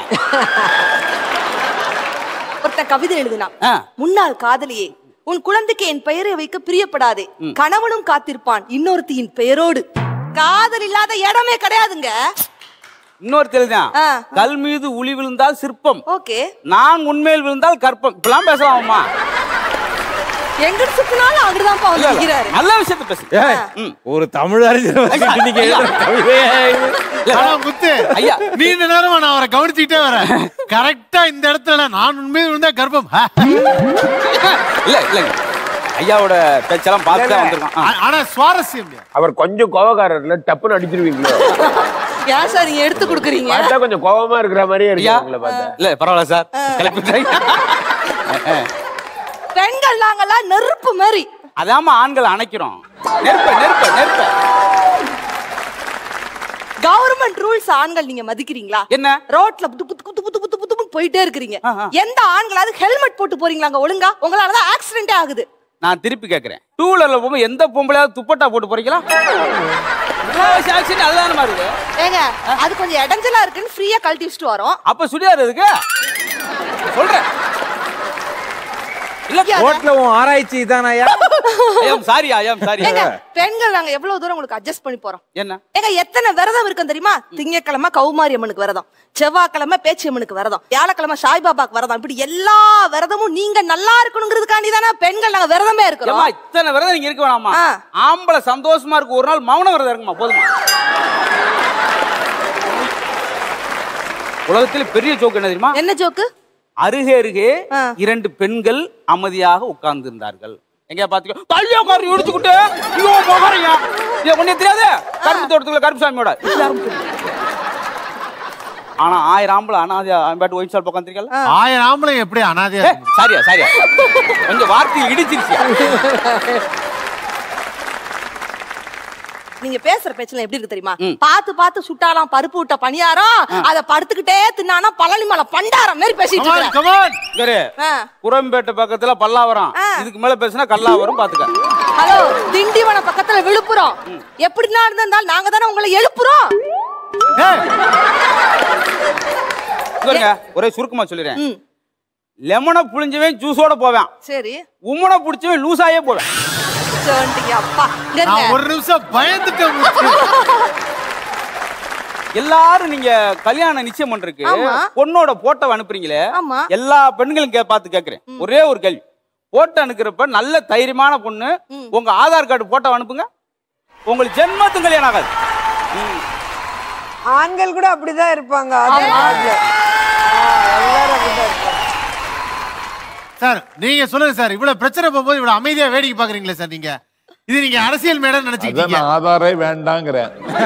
ஒருத்தன் கவிதை எழுதினான் ஆ. முன்னாள் காதலியே உன் குழந்தைக்கு என் பெயரை வைக்க பிரியப்படாதே ம். கணவனும் காத்திருப்பான் இன்னொருத்தியின் பெயரோடு காதல் இல்லாத இடமே கிடையாதுங்க இன்னொரு தெரியுதான் ஆ. கல் மீது உளி விழுந்தால் சிற்பம் ஓகே நான் உண்மையில் விழுந்தால் கற்பம் இப்பெல்லாம் பேசலாமா எங்க சுத்தினாலும் அவருதான்ப்பா வந்து நிக்கிறாரு நல்ல விஷயத்தை பேசு ஒரு தமிழ் அறிஞர் வச்சுக்கிட்டு நீங்க ஐயா. எழுதுற கவிதையா இது? ஆனா முத்து ஐயா. நீண்ட நேரமா நான் அவரை கவனிச்சுக்கிட்டே வரேன் கரெக்டா இந்த இடத்துல நான் உண்மையை விழுந்தா கர்ப்பம் ஆ. இல்ல இல்லங்க ஐயாவோட பேச்செல்லாம் பார்த்து தான் வந்திருக்கோம் ஆ. ஆ- ஆனா சுவாரஸ்யம் அவர் கொஞ்சம் கோவக்காரர்ல டப்புன்னு அடிச்சிருவீங்களோ ஏன் சார் நீங்க எடுத்து கொடுக்குறீங்க பார்த்தா கொஞ்சம் கோவமா இருக்கிற மாதிரியே இருக்கு ஐயா உங்களை பார்த்தா இல்ல பரவாயில்ல சார் கிளப்பிட்டேன் பெண்கள் நாங்கெல்லாம் நெருப்பு மாதிரி அதாம ஆண்கள் அணைக்கிறோம் நெருப்ப நெருப்ப நெருப்ப கவர்மெண்ட் ரூல்ஸ் ஆண்கள் நீங்க மதிக்கிறீங்களா என்ன ரோட்ல புத்து புத்து புத்து புத்து புத்து புத்து போயிட்டே இருக்கிறீங்க எந்த ஆண்களாவது ஹெல்மெட் போட்டு போறீங்களாங்க ஒழுங்கா உங்களாலதான் ஆக்சிடென்டே ஆகுது நான் திருப்பி கேக்குறேன் டூ வீலர்ல போகும்போது எந்த பொம்பளையாவது துப்பட்டா போட்டு போறீங்களா ஆக்சிடென்ட் அதுதானே இருக்குது ஏங்க அது கொஞ்சம் இடைஞ்சலா இருக்குன்னு ஃப்ரீயா கழட்டி வச்சுட்டு வரோம் அப்ப சுடிதார் எதுக்கு சொல்றேன் இல்ல ரோட்ல உன் ஆராய்ச்சி இதானாயா ஐயம் சாரி ஐயம் சாரி ஏங்க பெண்கள் நாங்க எவ்வளவு தூரம் உங்களுக்கு அட்ஜஸ்ட் பண்ணி போறோம் என்ன ஏங்க எத்தனை விரதம் இருக்கும் தெரியுமா திங்கக்கிழமை கௌமாரி அம்மனுக்கு விரதம் செவ்வாய்க்கிழமை பேச்சி அம்மனுக்கு விரதம் வியாழக்கிழமை சாய்பாபாக்கு விரதம் இப்படி எல்லா விரதமும் நீங்க நல்லா இருக்கணுங்கிறதுக்காண்டி தானே பெண்கள் நாங்க விரதமே இருக்கிறோம் ஏம்மா இத்தனை விரதம் நீங்க இருக்க வேணாமா ஆம்பளை சந்தோஷமா இருக்கு ஒரு நாள் மௌன விரதம் இருக்குமா போதுமா உலகத்தில் பெரிய ஜோக்கு என்ன தெரியுமா என்ன ஜோக்கு அருகே அருகே இரண்டு பெண்கள் அமைதியாக உட்கார்ந்து இருந்தார்கள் எங்க பாத்தீங்க தள்ளியோ கார் இடிச்சுக்கிட்டு ஐயோ போகாரீங்க இது ஒண்ணே தெரியாது கரும்பு தோட்டத்துக்குள்ள கருப்பு சாமியோட எல்லாரும் தெரியும். ஆனா ஆயிரம் ஆம்பளை அனாதையா பாட்டு ஒயின் ஷாப் உட்காந்துருக்கல ஆயிரம் ஆம்பளை எப்படி அனாதையா இருக்கும்? சாரியா சாரியா கொஞ்சம் வார்த்தை இடிச்சிருச்சியா நீங்க பேசுற பேச்சுல எப்படி இருக்கு தெரியுமா பார்த்து பார்த்து சுட்டாலாம் பருப்பு விட்ட பணியாரம் அத படுத்துக்கிட்டே தின்னானா பழனி மலை பண்டாரம் மாதிரி பேசிட்டு Come on, இருக்க come on. இங்கரு, குரம்பேட்டை பக்கத்துல பல்லாவரம் இதுக்கு மேல பேசினா கல்லாவரம் பாத்துக்க ஹலோ திண்டிவனம் பக்கத்துல விழுப்புரம் எப்படின்னா இருந்தாலும் நாங்க தானே உங்களை எழுப்புறோம் இங்க ஒரே சுருக்கமா சொல்லிடுறேன் லெமனை புளிஞ்சவன் ஜூஸோட போவேன் சரி உம்மனை புடிச்சவன் லூசாயே போவேன் சொல்லிட்டீங்க அப்பா இங்க இருங்க. நான் ஒரு நிமிஷம் பயந்துட்டேன் முத்து. எல்லாரும் நீங்க கல்யாணம் நிச்சயம் பண்றதுக்கு ஆமா. பொண்ணோட போட்டோ அனுப்புறீங்களே ஆமா. எல்லா பெண்களும் கே பார்த்து கேக்குறேன் ஒரே ஒரு கேள்வி போட்டோ அனுப்புறப்ப நல்ல தைரியமான பொண்ணு உங்க ஆதார் கார்டு போட்டோ அனுப்புங்க உங்களுக்கு ஜென்மத்தும் கல்யாணம் ஆகாது ஆண்கள் கூட அப்படிதான் இருப்பாங்க அதே மாதிரி. ஆ, எல்லாரும் அப்படிதான் இருப்பாங்க சார் நீங்க சொல்லுங்க சார் இவ்வளவு பிரச்சனை போகும்போது இவ்வளவு அமைதியா வேடிக்கை பாக்குறீங்களே சார் நீங்க இது நீங்க அரசியல் மேடம் அதான் நினைச்சுக்கிட்டீங்க நான் ஆதாரே வேண்டாங்கிறேன்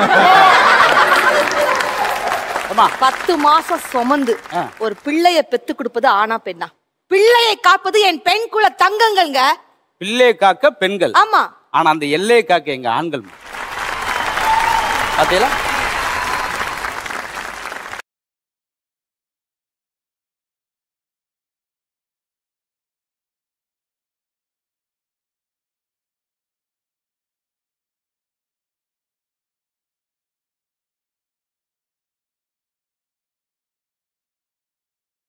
பத்து மாசம் சுமந்து ஒரு பிள்ளைய பெத்து கொடுப்பது ஆனா பெண்ணா பிள்ளையை காப்பது என் பெண் குல தங்கங்கள்ங்க பிள்ளை காக்க பெண்கள் ஆமா ஆனா அந்த எல்லையை காக்க எங்க ஆண்கள் பார்த்தீங்களா